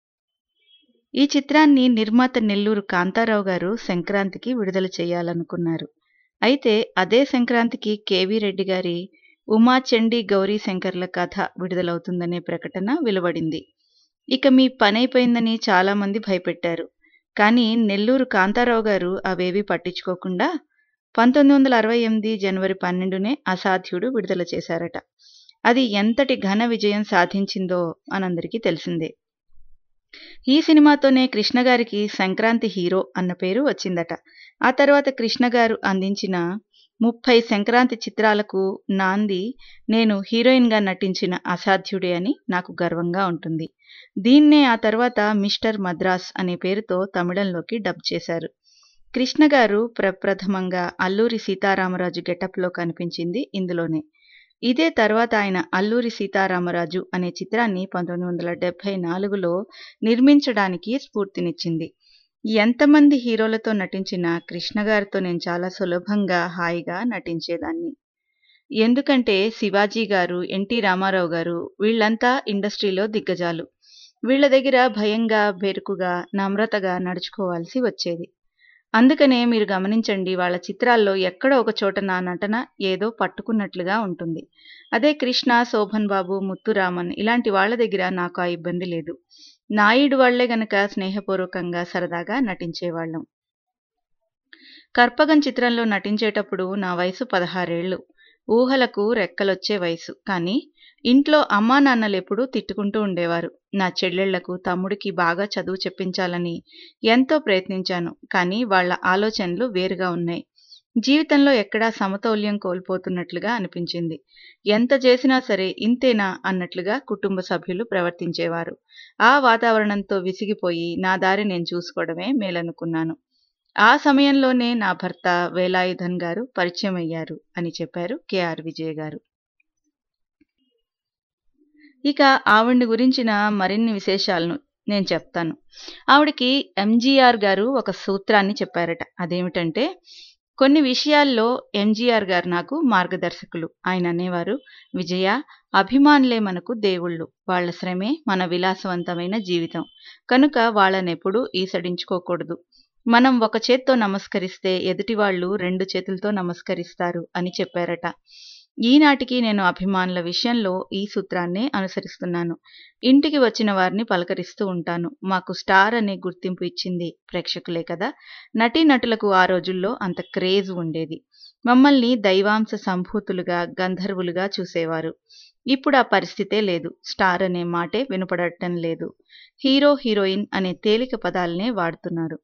Speaker 4: ఈ చిత్రాన్ని నిర్మాత నెల్లూరు కాంతారావు గారు సంక్రాంతికి విడుదల చేయాలనుకున్నారు అయితే అదే సంక్రాంతికి కేవీ రెడ్డి గారి ఉమా చండీ గౌరీ శంకర్ల కథ విడుదలవుతుందనే ప్రకటన వెలువడింది ఇక మీ పనైపోయిందని చాలామంది భయపెట్టారు కానీ నెల్లూరు కాంతారావు గారు అవేవి పట్టించుకోకుండా పంతొమ్మిది వందల అరవై ఎనిమిది జనవరి పన్నెండునే అసాధ్యుడు విడుదల చేశారట అది ఎంతటి ఘన విజయం సాధించిందో మనందరికీ తెలిసిందే ఈ సినిమాతోనే కృష్ణ గారికి సంక్రాంతి హీరో అన్న పేరు వచ్చిందట ఆ తర్వాత కృష్ణ గారు అందించిన ముప్పై సంక్రాంతి చిత్రాలకు నాంది నేను హీరోయిన్గా నటించిన అసాధ్యుడే అని నాకు గర్వంగా ఉంటుంది దీన్నే ఆ తర్వాత మిస్టర్ మద్రాస్ అనే పేరుతో తమిళంలోకి డబ్ చేశారు కృష్ణ గారు ప్రప్రథమంగా అల్లూరి సీతారామరాజు గెటప్లో కనిపించింది ఇందులోనే ఇదే తర్వాత ఆయన అల్లూరి సీతారామరాజు అనే చిత్రాన్ని పంతొమ్మిది వందల డెబ్భై నాలుగులో నిర్మించడానికి స్ఫూర్తినిచ్చింది ఎంతమంది హీరోలతో నటించిన కృష్ణ గారితో నేను చాలా సులభంగా హాయిగా నటించేదాన్ని ఎందుకంటే శివాజీ గారు ఎన్టీ రామారావు గారు వీళ్ళంతా ఇండస్ట్రీలో దిగ్గజాలు వీళ్ళ దగ్గర భయంగా బెరుకుగా నమ్రతగా నడుచుకోవాల్సి వచ్చేది అందుకనే మీరు గమనించండి వాళ్ళ చిత్రాల్లో ఎక్కడో ఒక చోట నా నటన ఏదో పట్టుకున్నట్లుగా ఉంటుంది అదే కృష్ణ శోభన్ బాబు ముత్తురామన్ ఇలాంటి వాళ్ళ దగ్గర నాకు ఆ ఇబ్బంది లేదు నాయుడు వాళ్లే గనక స్నేహపూర్వకంగా సరదాగా నటించేవాళ్ళం కర్పగం చిత్రంలో నటించేటప్పుడు నా వయసు పదహారేళ్లు ఊహలకు రెక్కలొచ్చే వయసు కానీ ఇంట్లో అమ్మా నాన్నలు ఎప్పుడూ తిట్టుకుంటూ ఉండేవారు నా చెల్లెళ్లకు తమ్ముడికి బాగా చదువు చెప్పించాలని ఎంతో ప్రయత్నించాను కానీ వాళ్ళ ఆలోచనలు వేరుగా ఉన్నాయి జీవితంలో ఎక్కడా సమతౌల్యం కోల్పోతున్నట్లుగా అనిపించింది ఎంత చేసినా సరే ఇంతేనా అన్నట్లుగా కుటుంబ సభ్యులు ప్రవర్తించేవారు ఆ వాతావరణంతో విసిగిపోయి నా దారి నేను చూసుకోవడమే మేలనుకున్నాను ఆ సమయంలోనే నా భర్త వేలాయుధన్ గారు పరిచయం అయ్యారు అని చెప్పారు కేఆర్ విజయ్ గారు ఇక ఆవిడ్ని గురించిన మరిన్ని విశేషాలను నేను చెప్తాను ఆవిడకి ఎంజీఆర్ గారు ఒక సూత్రాన్ని చెప్పారట అదేమిటంటే కొన్ని విషయాల్లో ఎంజీఆర్ గారు నాకు మార్గదర్శకులు ఆయన అనేవారు విజయ అభిమానులే మనకు దేవుళ్ళు వాళ్ళ శ్రమే మన విలాసవంతమైన జీవితం కనుక వాళ్ళనెప్పుడూ ఈసడించుకోకూడదు మనం ఒక చేత్తో నమస్కరిస్తే ఎదుటి వాళ్ళు రెండు చేతులతో నమస్కరిస్తారు అని చెప్పారట ఈనాటికి నేను అభిమానుల విషయంలో ఈ సూత్రాన్నే అనుసరిస్తున్నాను ఇంటికి వచ్చిన వారిని పలకరిస్తూ ఉంటాను మాకు స్టార్ అనే గుర్తింపు ఇచ్చింది ప్రేక్షకులే కదా నటీనటులకు ఆ రోజుల్లో అంత క్రేజ్ ఉండేది మమ్మల్ని దైవాంశ సంభూతులుగా గంధర్వులుగా చూసేవారు ఇప్పుడు ఆ పరిస్థితే లేదు స్టార్ అనే మాటే వినపడటం లేదు హీరో హీరోయిన్ అనే తేలిక పదాలనే వాడుతున్నారు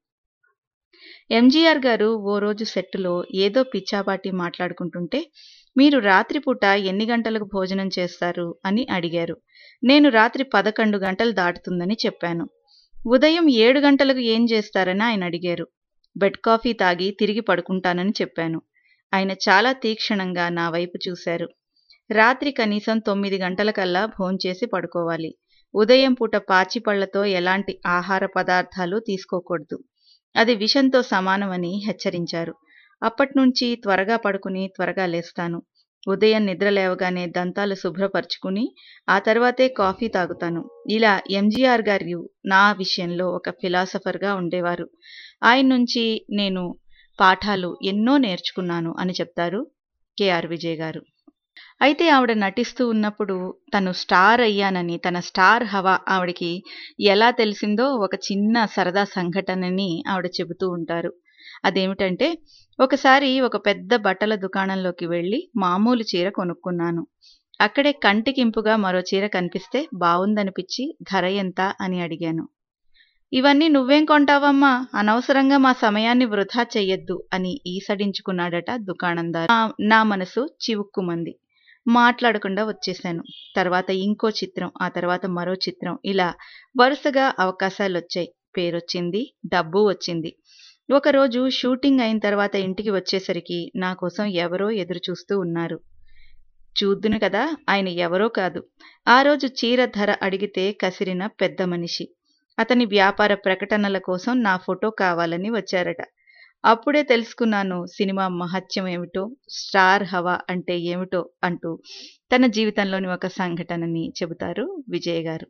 Speaker 4: ఎంజీఆర్ గారు ఓ రోజు సెట్టులో ఏదో పిచ్చాపాటి మాట్లాడుకుంటుంటే మీరు రాత్రిపూట ఎన్ని గంటలకు భోజనం చేస్తారు అని అడిగారు నేను రాత్రి పదకొండు గంటలు దాటుతుందని చెప్పాను ఉదయం ఏడు గంటలకు ఏం చేస్తారని ఆయన అడిగారు బెడ్ కాఫీ తాగి తిరిగి పడుకుంటానని చెప్పాను ఆయన చాలా తీక్షణంగా నా వైపు చూశారు రాత్రి కనీసం తొమ్మిది గంటలకల్లా భోంచేసి పడుకోవాలి ఉదయం పూట పాచిపళ్లతో ఎలాంటి ఆహార పదార్థాలు తీసుకోకూడదు అది విషంతో సమానమని హెచ్చరించారు అప్పట్నుంచి త్వరగా పడుకుని త్వరగా లేస్తాను ఉదయం నిద్ర లేవగానే దంతాలు శుభ్రపరుచుకుని ఆ తర్వాతే కాఫీ తాగుతాను ఇలా ఎంజీఆర్ గారు నా విషయంలో ఒక ఫిలాసఫర్గా ఉండేవారు ఆయన నుంచి నేను పాఠాలు ఎన్నో నేర్చుకున్నాను అని చెప్తారు కేఆర్ విజయ్ గారు అయితే ఆవిడ నటిస్తూ ఉన్నప్పుడు తను స్టార్ అయ్యానని తన స్టార్ హవా ఆవిడకి ఎలా తెలిసిందో ఒక చిన్న సరదా సంఘటనని ఆవిడ చెబుతూ ఉంటారు అదేమిటంటే ఒకసారి ఒక పెద్ద బట్టల దుకాణంలోకి వెళ్ళి మామూలు చీర కొనుక్కున్నాను అక్కడే కంటికింపుగా మరో చీర కనిపిస్తే బావుందనిపించి ధర ఎంత అని అడిగాను ఇవన్నీ నువ్వేం కొంటావమ్మా అనవసరంగా మా సమయాన్ని వృధా చెయ్యొద్దు అని ఈసడించుకున్నాడట దుకాణందారు నా మనసు చివుక్కుమంది మాట్లాడకుండా వచ్చేశాను తర్వాత ఇంకో చిత్రం ఆ తర్వాత మరో చిత్రం ఇలా వరుసగా అవకాశాలు వచ్చాయి పేరొచ్చింది డబ్బు వచ్చింది ఒకరోజు షూటింగ్ అయిన తర్వాత ఇంటికి వచ్చేసరికి నా కోసం ఎవరో ఎదురు చూస్తూ ఉన్నారు చూద్దును కదా ఆయన ఎవరో కాదు ఆ రోజు చీర ధర అడిగితే కసిరిన పెద్ద మనిషి అతని వ్యాపార ప్రకటనల కోసం నా ఫోటో కావాలని వచ్చారట అప్పుడే తెలుసుకున్నాను సినిమా మహత్యం ఏమిటో స్టార్ హవా అంటే ఏమిటో అంటూ తన జీవితంలోని ఒక సంఘటనని చెబుతారు విజయ్ గారు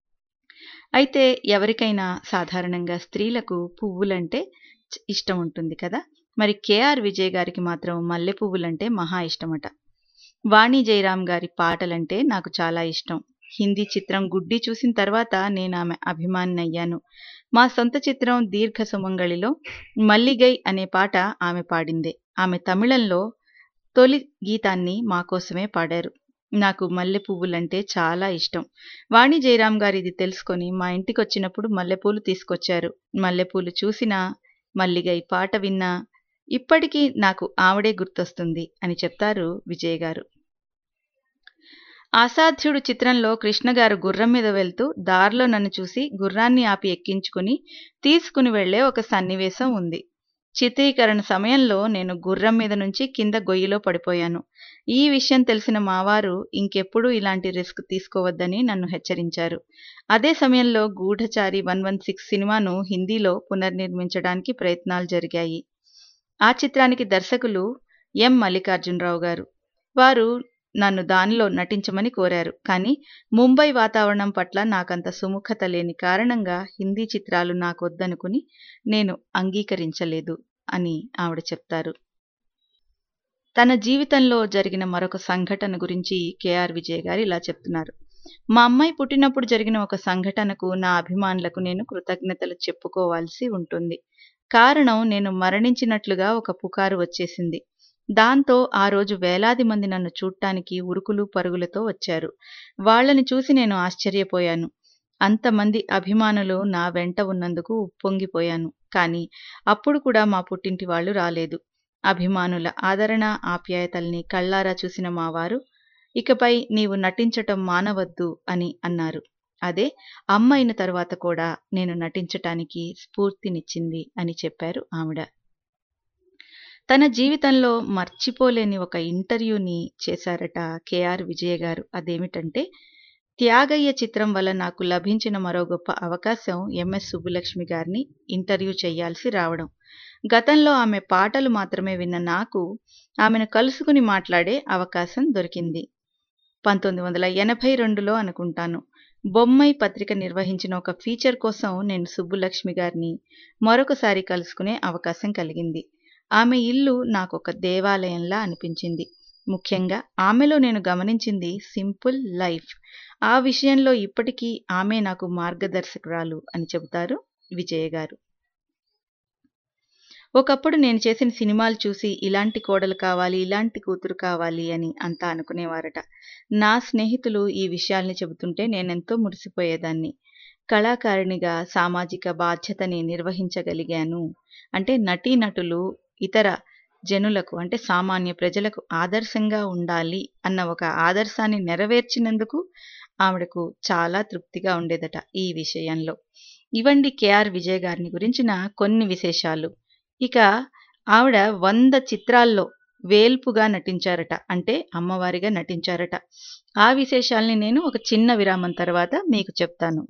Speaker 4: అయితే ఎవరికైనా సాధారణంగా స్త్రీలకు పువ్వులంటే చ- ఇష్టం ఉంటుంది కదా మరి కేఆర్ విజయ్ గారికి మాత్రం మల్లె పువ్వులంటే మహా ఇష్టమట వాణి జయరాం గారి పాటలంటే నాకు చాలా ఇష్టం హిందీ చిత్రం గుడ్డి చూసిన తర్వాత నేను ఆమె అభిమాని అయ్యాను మా సొంత చిత్రం దీర్ఘ సుమంగళిలో మల్లిగై అనే పాట ఆమె పాడిందే ఆమె తమిళంలో తొలి గీతాన్ని మా కోసమే పాడారు నాకు మల్లె పువ్వులంటే చాలా ఇష్టం వాణి జయరాం గారు ఇది తెలుసుకొని మా ఇంటికి వచ్చినప్పుడు మల్లెపూలు తీసుకొచ్చారు మల్లెపూలు చూసినా మల్లిగై పాట విన్నా ఇప్పటికీ నాకు ఆవిడే గుర్తొస్తుంది అని చెప్తారు విజయ్ గారు అసాధ్యుడు చిత్రంలో కృష్ణ గారు గుర్రం మీద వెళ్తూ దారిలో నన్ను చూసి గుర్రాన్ని ఆపి ఎక్కించుకుని తీసుకుని వెళ్లే ఒక సన్నివేశం ఉంది చిత్రీకరణ సమయంలో నేను గుర్రం మీద నుంచి కింద గొయ్యిలో పడిపోయాను ఈ విషయం తెలిసిన మావారు ఇంకెప్పుడు ఇలాంటి రిస్క్ తీసుకోవద్దని నన్ను హెచ్చరించారు అదే సమయంలో గూఢచారి వన్ వన్ సిక్స్ సినిమాను హిందీలో పునర్నిర్మించడానికి ప్రయత్నాలు జరిగాయి ఆ చిత్రానికి దర్శకులు ఎం మల్లికార్జునరావు గారు వారు నన్ను దానిలో నటించమని కోరారు కానీ ముంబై వాతావరణం పట్ల నాకంత సుముఖత లేని కారణంగా హిందీ చిత్రాలు నాకొద్దనుకుని నేను అంగీకరించలేదు అని ఆవిడ చెప్తారు తన జీవితంలో జరిగిన మరొక సంఘటన గురించి కేఆర్ విజయ్ గారు ఇలా చెప్తున్నారు మా అమ్మాయి పుట్టినప్పుడు జరిగిన ఒక సంఘటనకు నా అభిమానులకు నేను కృతజ్ఞతలు చెప్పుకోవాల్సి ఉంటుంది కారణం నేను మరణించినట్లుగా ఒక పుకారు వచ్చేసింది దాంతో ఆ రోజు వేలాది మంది నన్ను చూడటానికి ఉరుకులు పరుగులతో వచ్చారు వాళ్ళని చూసి నేను ఆశ్చర్యపోయాను అంతమంది అభిమానులు నా వెంట ఉన్నందుకు ఉప్పొంగిపోయాను కానీ అప్పుడు కూడా మా పుట్టింటి వాళ్ళు రాలేదు అభిమానుల ఆదరణ ఆప్యాయతల్ని కళ్ళారా చూసిన మా వారు ఇకపై నీవు నటించటం మానవద్దు అని అన్నారు అదే అమ్మ అయిన తర్వాత కూడా నేను నటించటానికి స్ఫూర్తినిచ్చింది అని చెప్పారు ఆవిడ తన జీవితంలో మర్చిపోలేని ఒక ఇంటర్వ్యూని చేశారట కేఆర్ విజయ గారు అదేమిటంటే త్యాగయ్య చిత్రం వల్ల నాకు లభించిన మరో గొప్ప అవకాశం ఎంఎస్ సుబ్బులక్ష్మి గారిని ఇంటర్వ్యూ చేయాల్సి రావడం గతంలో ఆమె పాటలు మాత్రమే విన్న నాకు ఆమెను కలుసుకుని మాట్లాడే అవకాశం దొరికింది పంతొమ్మిది వందల ఎనభై రెండులో అనుకుంటాను బొమ్మై పత్రిక నిర్వహించిన ఒక ఫీచర్ కోసం నేను సుబ్బులక్ష్మి గారిని మరొకసారి కలుసుకునే అవకాశం కలిగింది ఆమె ఇల్లు నాకు ఒక దేవాలయంలా అనిపించింది ముఖ్యంగా ఆమెలో నేను గమనించింది సింపుల్ లైఫ్ ఆ విషయంలో ఇప్పటికీ ఆమె నాకు మార్గదర్శకురాలు అని చెబుతారు విజయ గారు ఒకప్పుడు నేను చేసిన సినిమాలు చూసి ఇలాంటి కోడలు కావాలి ఇలాంటి కూతురు కావాలి అని అంతా అనుకునేవారట నా స్నేహితులు ఈ విషయాల్ని చెబుతుంటే నేనెంతో మురిసిపోయేదాన్ని కళాకారిణిగా సామాజిక బాధ్యతని నిర్వహించగలిగాను అంటే నటీనటులు ఇతర జనులకు అంటే సామాన్య ప్రజలకు ఆదర్శంగా ఉండాలి అన్న ఒక ఆదర్శాన్ని నెరవేర్చినందుకు ఆవిడకు చాలా తృప్తిగా ఉండేదట ఈ విషయంలో ఇవండి కేఆర్ విజయ్ గారిని గురించిన కొన్ని విశేషాలు ఇక ఆవిడ వంద చిత్రాల్లో వేల్పుగా నటించారట అంటే అమ్మవారిగా నటించారట ఆ విశేషాల్ని నేను ఒక చిన్న విరామం తర్వాత మీకు చెప్తాను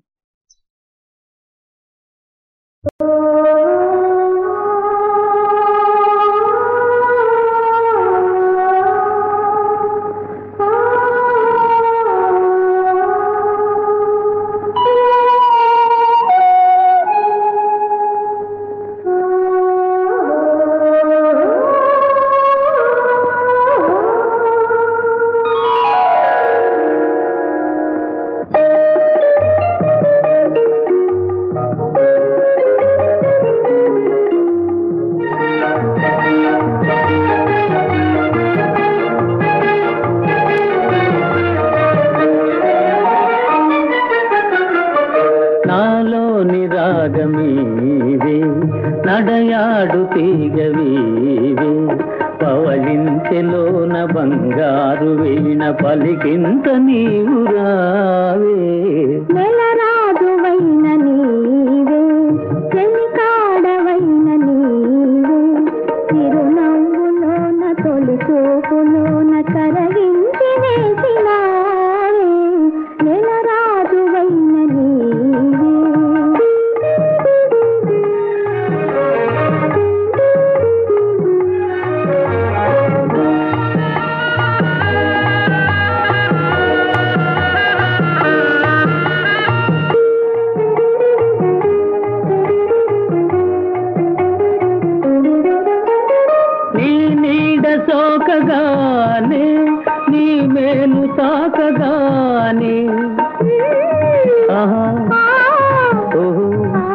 Speaker 8: నాలోని రాగమీవే నడయాడు తీగవీవే పవళించెలోన బంగారు వీణ పలికింత నీవు రావే
Speaker 9: నెలరాజువైన నీవే చెలికాడవైన నీవే చిరునవ్వులోన తొలి చూపులోన కరగించి వేసినావే నెలరాజువైన నీవే
Speaker 8: తాకగానే ఆహా ఓహో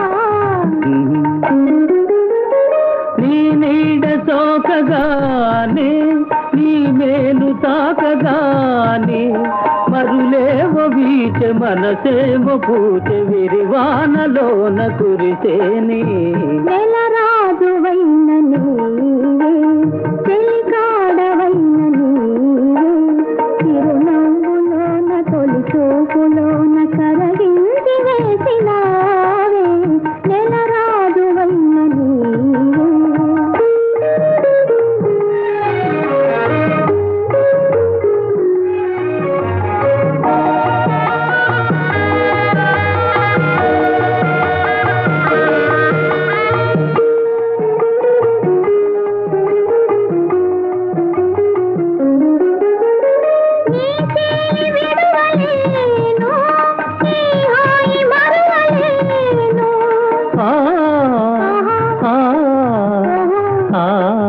Speaker 8: నీ నీడ సోకగానే నీ మేలు తాకగానే మరులేవో వీచ మనసేమో పూచె విరివానలోన కురిసేనే
Speaker 9: నెలరాజువైన నీవే చెలికాడవైన నీవే చిరునవ్వులోన తొలి చూపులోన కరగించి వేసినావే నెలరాజువైన
Speaker 8: ఆ ఆ ఆ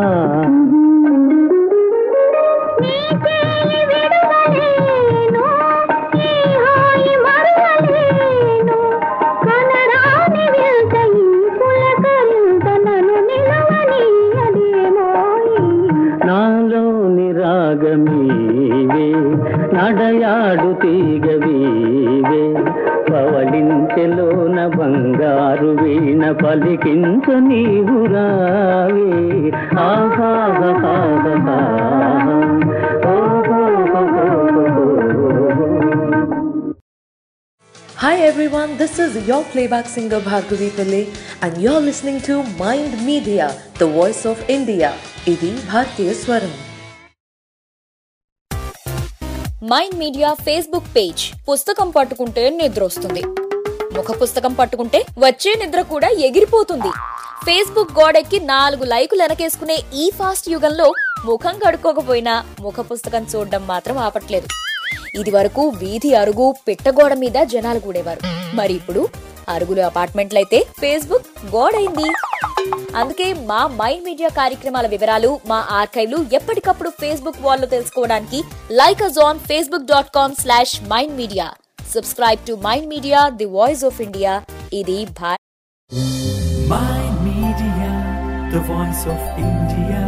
Speaker 8: నాలోని రాగమీవే నడయాడు తీగవీవే పవలించెలోన బంగారు వీణ పలికించు నీవు రావే ఆహాహా
Speaker 11: Hi everyone, this is your playback singer Bhargavi Pillai and you're listening to Mind Media, the voice of India. Idi Bhartiya Swaram.
Speaker 7: Mind Media Facebook page పుస్తకం పట్టుకుంటే నిద్ర వస్తుంది ముఖ పుస్తకం పట్టుకుంటే వచ్చే నిద్ర కూడా ఎగిరిపోతుంది ఫేస్బుక్ గోడెక్కి నాలుగు లైకులు వెనకేసుకునే ఈ ఫాస్ట్ యుగంలో ముఖం కడుక్కోకపోయినా ముఖ పుస్తకం చూడడం మాత్రం ఆపట్లేదు ఇది వరకు వీధి అరుగు పిట్టగోడ మీద జనాలు కూడేవారు మరి ఇప్పుడు అరుగులు అపార్ట్మెంట్లయితే ఫేస్బుక్ గోడైంది అందుకే మా మైండ్ మీడియా కార్యక్రమాల వివరాలు మా ఆర్కైవ్లు ఎప్పటికప్పుడు ఫేస్బుక్ వాల్లో తెలుసుకోవడానికి like us on Facebook dot com slash Mind Media subscribe to Mind Media the voice of India ఇది Bharat
Speaker 1: Mind Media, the voice of India.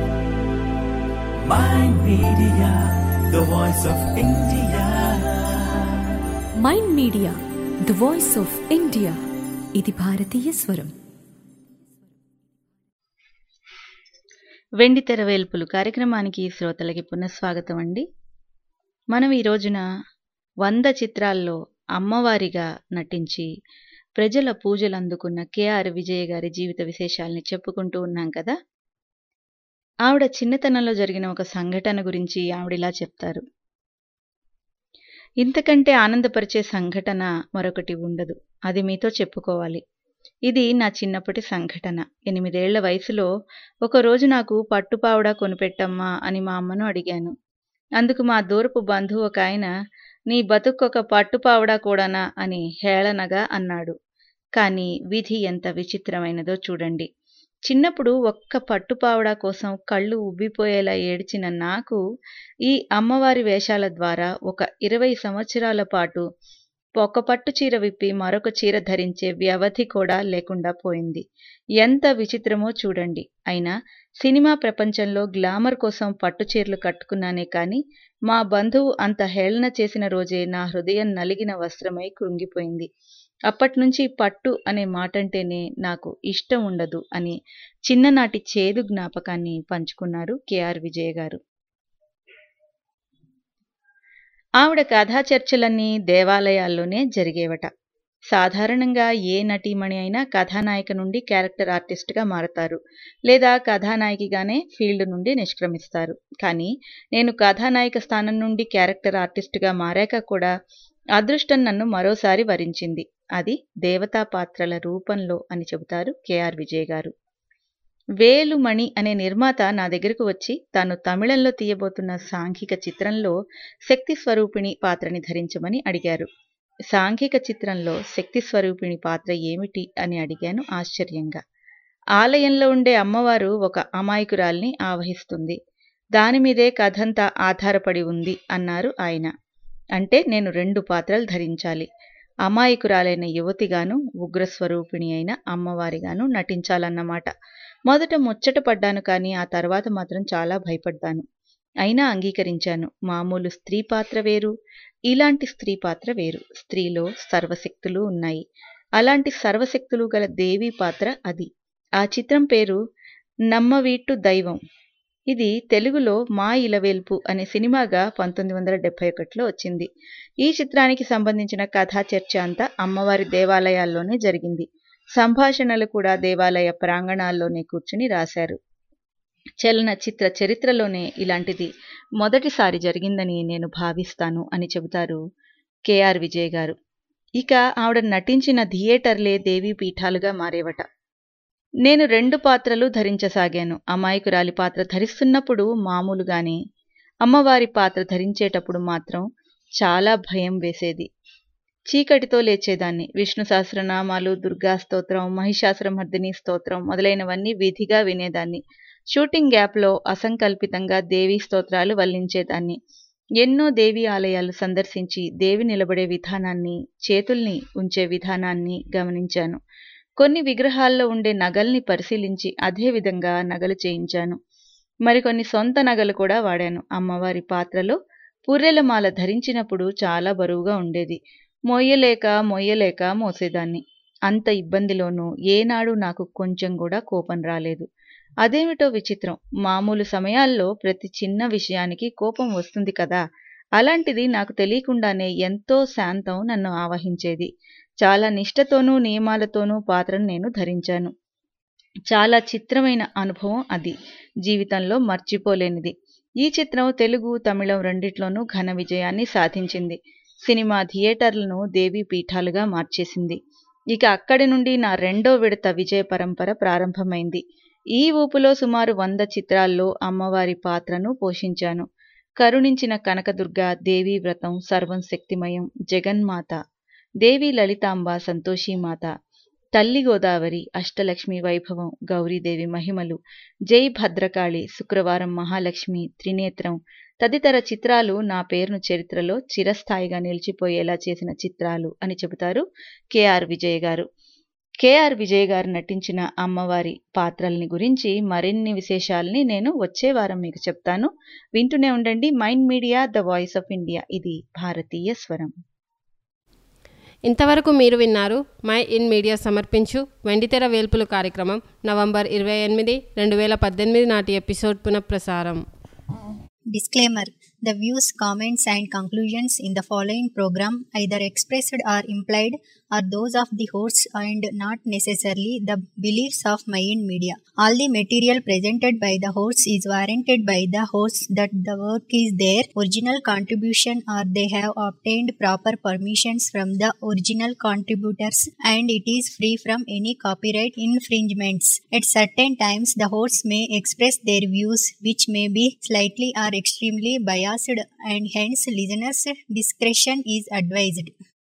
Speaker 1: Mind Media, the voice of India.
Speaker 2: Mind Media the voice of India ఇది భారతీయ స్వరం
Speaker 4: వెండి తెర వేల్పులు కార్యక్రమానికి శ్రోతలకి పునఃస్వాగతం అండి మనం ఈ రోజున వంద చిత్రాల్లో అమ్మవారిగా నటించి ప్రజల పూజలు అందుకున్న కేఆర్ విజయ గారి జీవిత విశేషాల్ని చెప్పుకుంటూ ఉన్నాం కదా ఆవిడ చిన్నతనంలో జరిగిన ఒక సంఘటన గురించి ఆవిడ ఇలా చెప్తారు ఇంతకంటే ఆనందపరిచే సంఘటన మరొకటి ఉండదు అది మీతో చెప్పుకోవాలి ఇది నా చిన్నప్పటి సంఘటన ఎనిమిదేళ్ల వయసులో ఒకరోజు నాకు పట్టుపావడా కొనిపెట్టమ్మా అని మా అమ్మను అడిగాను అందుకు మా దూరపు బంధువు ఒక ఆయన నీ బతుకొక పట్టుపావడా కూడానా అని హేళనగా అన్నాడు కానీ విధి ఎంత విచిత్రమైనదో చూడండి చిన్నప్పుడు ఒక్క పట్టుపావడా కోసం కళ్ళు ఉబ్బిపోయేలా ఏడ్చిన నాకు ఈ అమ్మవారి వేషాల ద్వారా ఒక ఇరవై సంవత్సరాల పాటు ఒక పట్టు చీర విప్పి మరొక చీర ధరించే వ్యవధి కూడా లేకుండా పోయింది ఎంత విచిత్రమో చూడండి అయినా సినిమా ప్రపంచంలో గ్లామర్ కోసం పట్టు చీరలు కట్టుకున్నానే కానీ మా బంధువు అంత హేళన చేసిన రోజే నా హృదయం నలిగిన వస్త్రమై కృంగిపోయింది అప్పట్నుంచి పట్టు అనే మాటంటేనే నాకు ఇష్టం ఉండదు అని చిన్ననాటి చేదు జ్ఞాపకాన్ని పంచుకున్నారు కేఆర్ విజయ గారు ఆవిడ కథా చర్చలన్నీ దేవాలయాల్లోనే జరిగేవట సాధారణంగా ఏ నటీమణి అయినా కథానాయిక నుండి క్యారెక్టర్ ఆర్టిస్ట్గా మారతారు లేదా కథానాయికగానే ఫీల్డ్ నుండి నిష్క్రమిస్తారు కానీ నేను కథానాయిక స్థానం నుండి క్యారెక్టర్ ఆర్టిస్ట్గా మారాక కూడా అదృష్టం నన్ను మరోసారి వరించింది అది దేవతా పాత్రల రూపంలో అని చెబుతారు కేఆర్ విజయ్ గారు వేలుమణి అనే నిర్మాత నా దగ్గరకు వచ్చి తాను తమిళంలో తీయబోతున్న సాంఘిక చిత్రంలో శక్తి స్వరూపిణి పాత్రని ధరించమని అడిగారు సాంఘిక చిత్రంలో శక్తి స్వరూపిణి పాత్ర ఏమిటి అని అడిగాను ఆశ్చర్యంగా ఆలయంలో ఉండే అమ్మవారు ఒక అమాయకురాల్ని ఆవహిస్తుంది దానిమీదే కథంతా ఆధారపడి ఉంది అన్నారు ఆయన అంటే నేను రెండు పాత్రలు ధరించాలి అమాయకురాలైన యువతిగాను ఉగ్రస్వరూపిణి అయిన అమ్మవారిగాను నటించాలన్నమాట మొదట ముచ్చట పడ్డాను కానీ ఆ తర్వాత మాత్రం చాలా భయపడ్డాను అయినా అంగీకరించాను మామూలు స్త్రీ పాత్ర వేరు ఇలాంటి స్త్రీ పాత్ర వేరు స్త్రీలో సర్వశక్తులు ఉన్నాయి అలాంటి సర్వశక్తులు గల దేవి పాత్ర అది ఆ చిత్రం పేరు నమ్మవీట్టు దైవం ఇది తెలుగులో మా ఇలవేల్పు అనే సినిమాగా పంతొమ్మిది వందల డెబ్బై ఒకటిలో వచ్చింది ఈ చిత్రానికి సంబంధించిన కథా చర్చ అంతా అమ్మవారి దేవాలయాల్లోనే జరిగింది సంభాషణలు కూడా దేవాలయ ప్రాంగణాల్లోనే కూర్చుని రాశారు చలన చిత్ర చరిత్రలోనే ఇలాంటిది మొదటిసారి జరిగిందని నేను భావిస్తాను అని చెబుతారు కేఆర్ విజయ్ గారు ఇక ఆవిడ నటించిన థియేటర్లే దేవీ పీఠాలుగా మారేవట నేను రెండు పాత్రలు ధరించసాగాను అమాయకురాలి పాత్ర ధరిస్తున్నప్పుడు మామూలుగానే అమ్మవారి పాత్ర ధరించేటప్పుడు మాత్రం చాలా భయం వేసేది చీకటితో లేచేదాన్ని విష్ణు సహస్రనామాలు దుర్గా స్తోత్రం మహిషాసురమర్దిని స్తోత్రం మొదలైనవన్నీ విధిగా వినేదాన్ని షూటింగ్ గ్యాప్లో అసంకల్పితంగా దేవీ స్తోత్రాలు వల్లించేదాన్ని ఎన్నో దేవి ఆలయాలు సందర్శించి దేవి నిలబడే విధానాన్ని చేతుల్ని ఉంచే విధానాన్ని గమనించాను కొన్ని విగ్రహాల్లో ఉండే నగల్ని పరిశీలించి అదే విధంగా నగలు చేయించాను మరికొన్ని సొంత నగలు కూడా వాడాను అమ్మవారి పాత్రలో పుర్రెలమాల ధరించినప్పుడు చాలా బరువుగా ఉండేది మోయలేక మోయలేక మోసేదాన్ని అంత ఇబ్బందిలోనూ ఏనాడు నాకు కొంచెం కూడా కోపం రాలేదు అదేమిటో విచిత్రం మామూలు సమయాల్లో ప్రతి చిన్న విషయానికి కోపం వస్తుంది కదా అలాంటిది నాకు తెలియకుండానే ఎంతో శాంతం నన్ను ఆవహించేది చాలా నిష్టతోనూ నియమాలతోనూ పాత్రను నేను ధరించాను చాలా చిత్రమైన అనుభవం అది జీవితంలో మర్చిపోలేనిది ఈ చిత్రం తెలుగు తమిళం రెండిట్లోనూ ఘన విజయాన్ని సాధించింది సినిమా థియేటర్లను దేవీ పీఠాలుగా మార్చేసింది ఇక అక్కడి నుండి నా రెండో విడత విజయ పరంపర ప్రారంభమైంది ఈ ఊపులో సుమారు వంద చిత్రాల్లో అమ్మవారి పాత్రను పోషించాను కరుణించిన కనకదుర్గ దేవీ వ్రతం సర్వం శక్తిమయం జగన్మాత దేవి లలితాంబ సంతోషీమాత తల్లి గోదావరి అష్టలక్ష్మి వైభవం గౌరీదేవి మహిమలు జై భద్రకాళి శుక్రవారం మహాలక్ష్మి త్రినేత్రం తదితర చిత్రాలు నా పేరును చరిత్రలో చిరస్థాయిగా నిలిచిపోయేలా చేసిన చిత్రాలు అని చెబుతారు కేఆర్ విజయ్ గారు కేఆర్ విజయ్ గారు నటించిన అమ్మవారి పాత్రల్ని గురించి మరిన్ని విశేషాలని నేను వచ్చే వారం మీకు చెప్తాను వింటూనే ఉండండి Mind Media the voice of India ఇది భారతీయ స్వరం
Speaker 3: ఇంతవరకు మీరు విన్నారు మై ఇన్ మీడియా సమర్పించు వెండితెర వేల్పులు కార్యక్రమం నవంబర్ ఇరవై ఎనిమిది రెండు వేల పద్దెనిమిది నాటి ఎపిసోడ్ పునఃప్రసారం
Speaker 12: Disclaimer The views, comments, and conclusions in the following program, either expressed or implied, are those of the hosts and not necessarily the beliefs of Mayan Media. All the material presented by the hosts is warranted by the hosts that the work is their original contribution or they have obtained proper permissions from the original contributors and it is free from any copyright infringements. At certain times, the hosts may express their views which may be slightly or extremely biased and hence listeners' discretion is advised.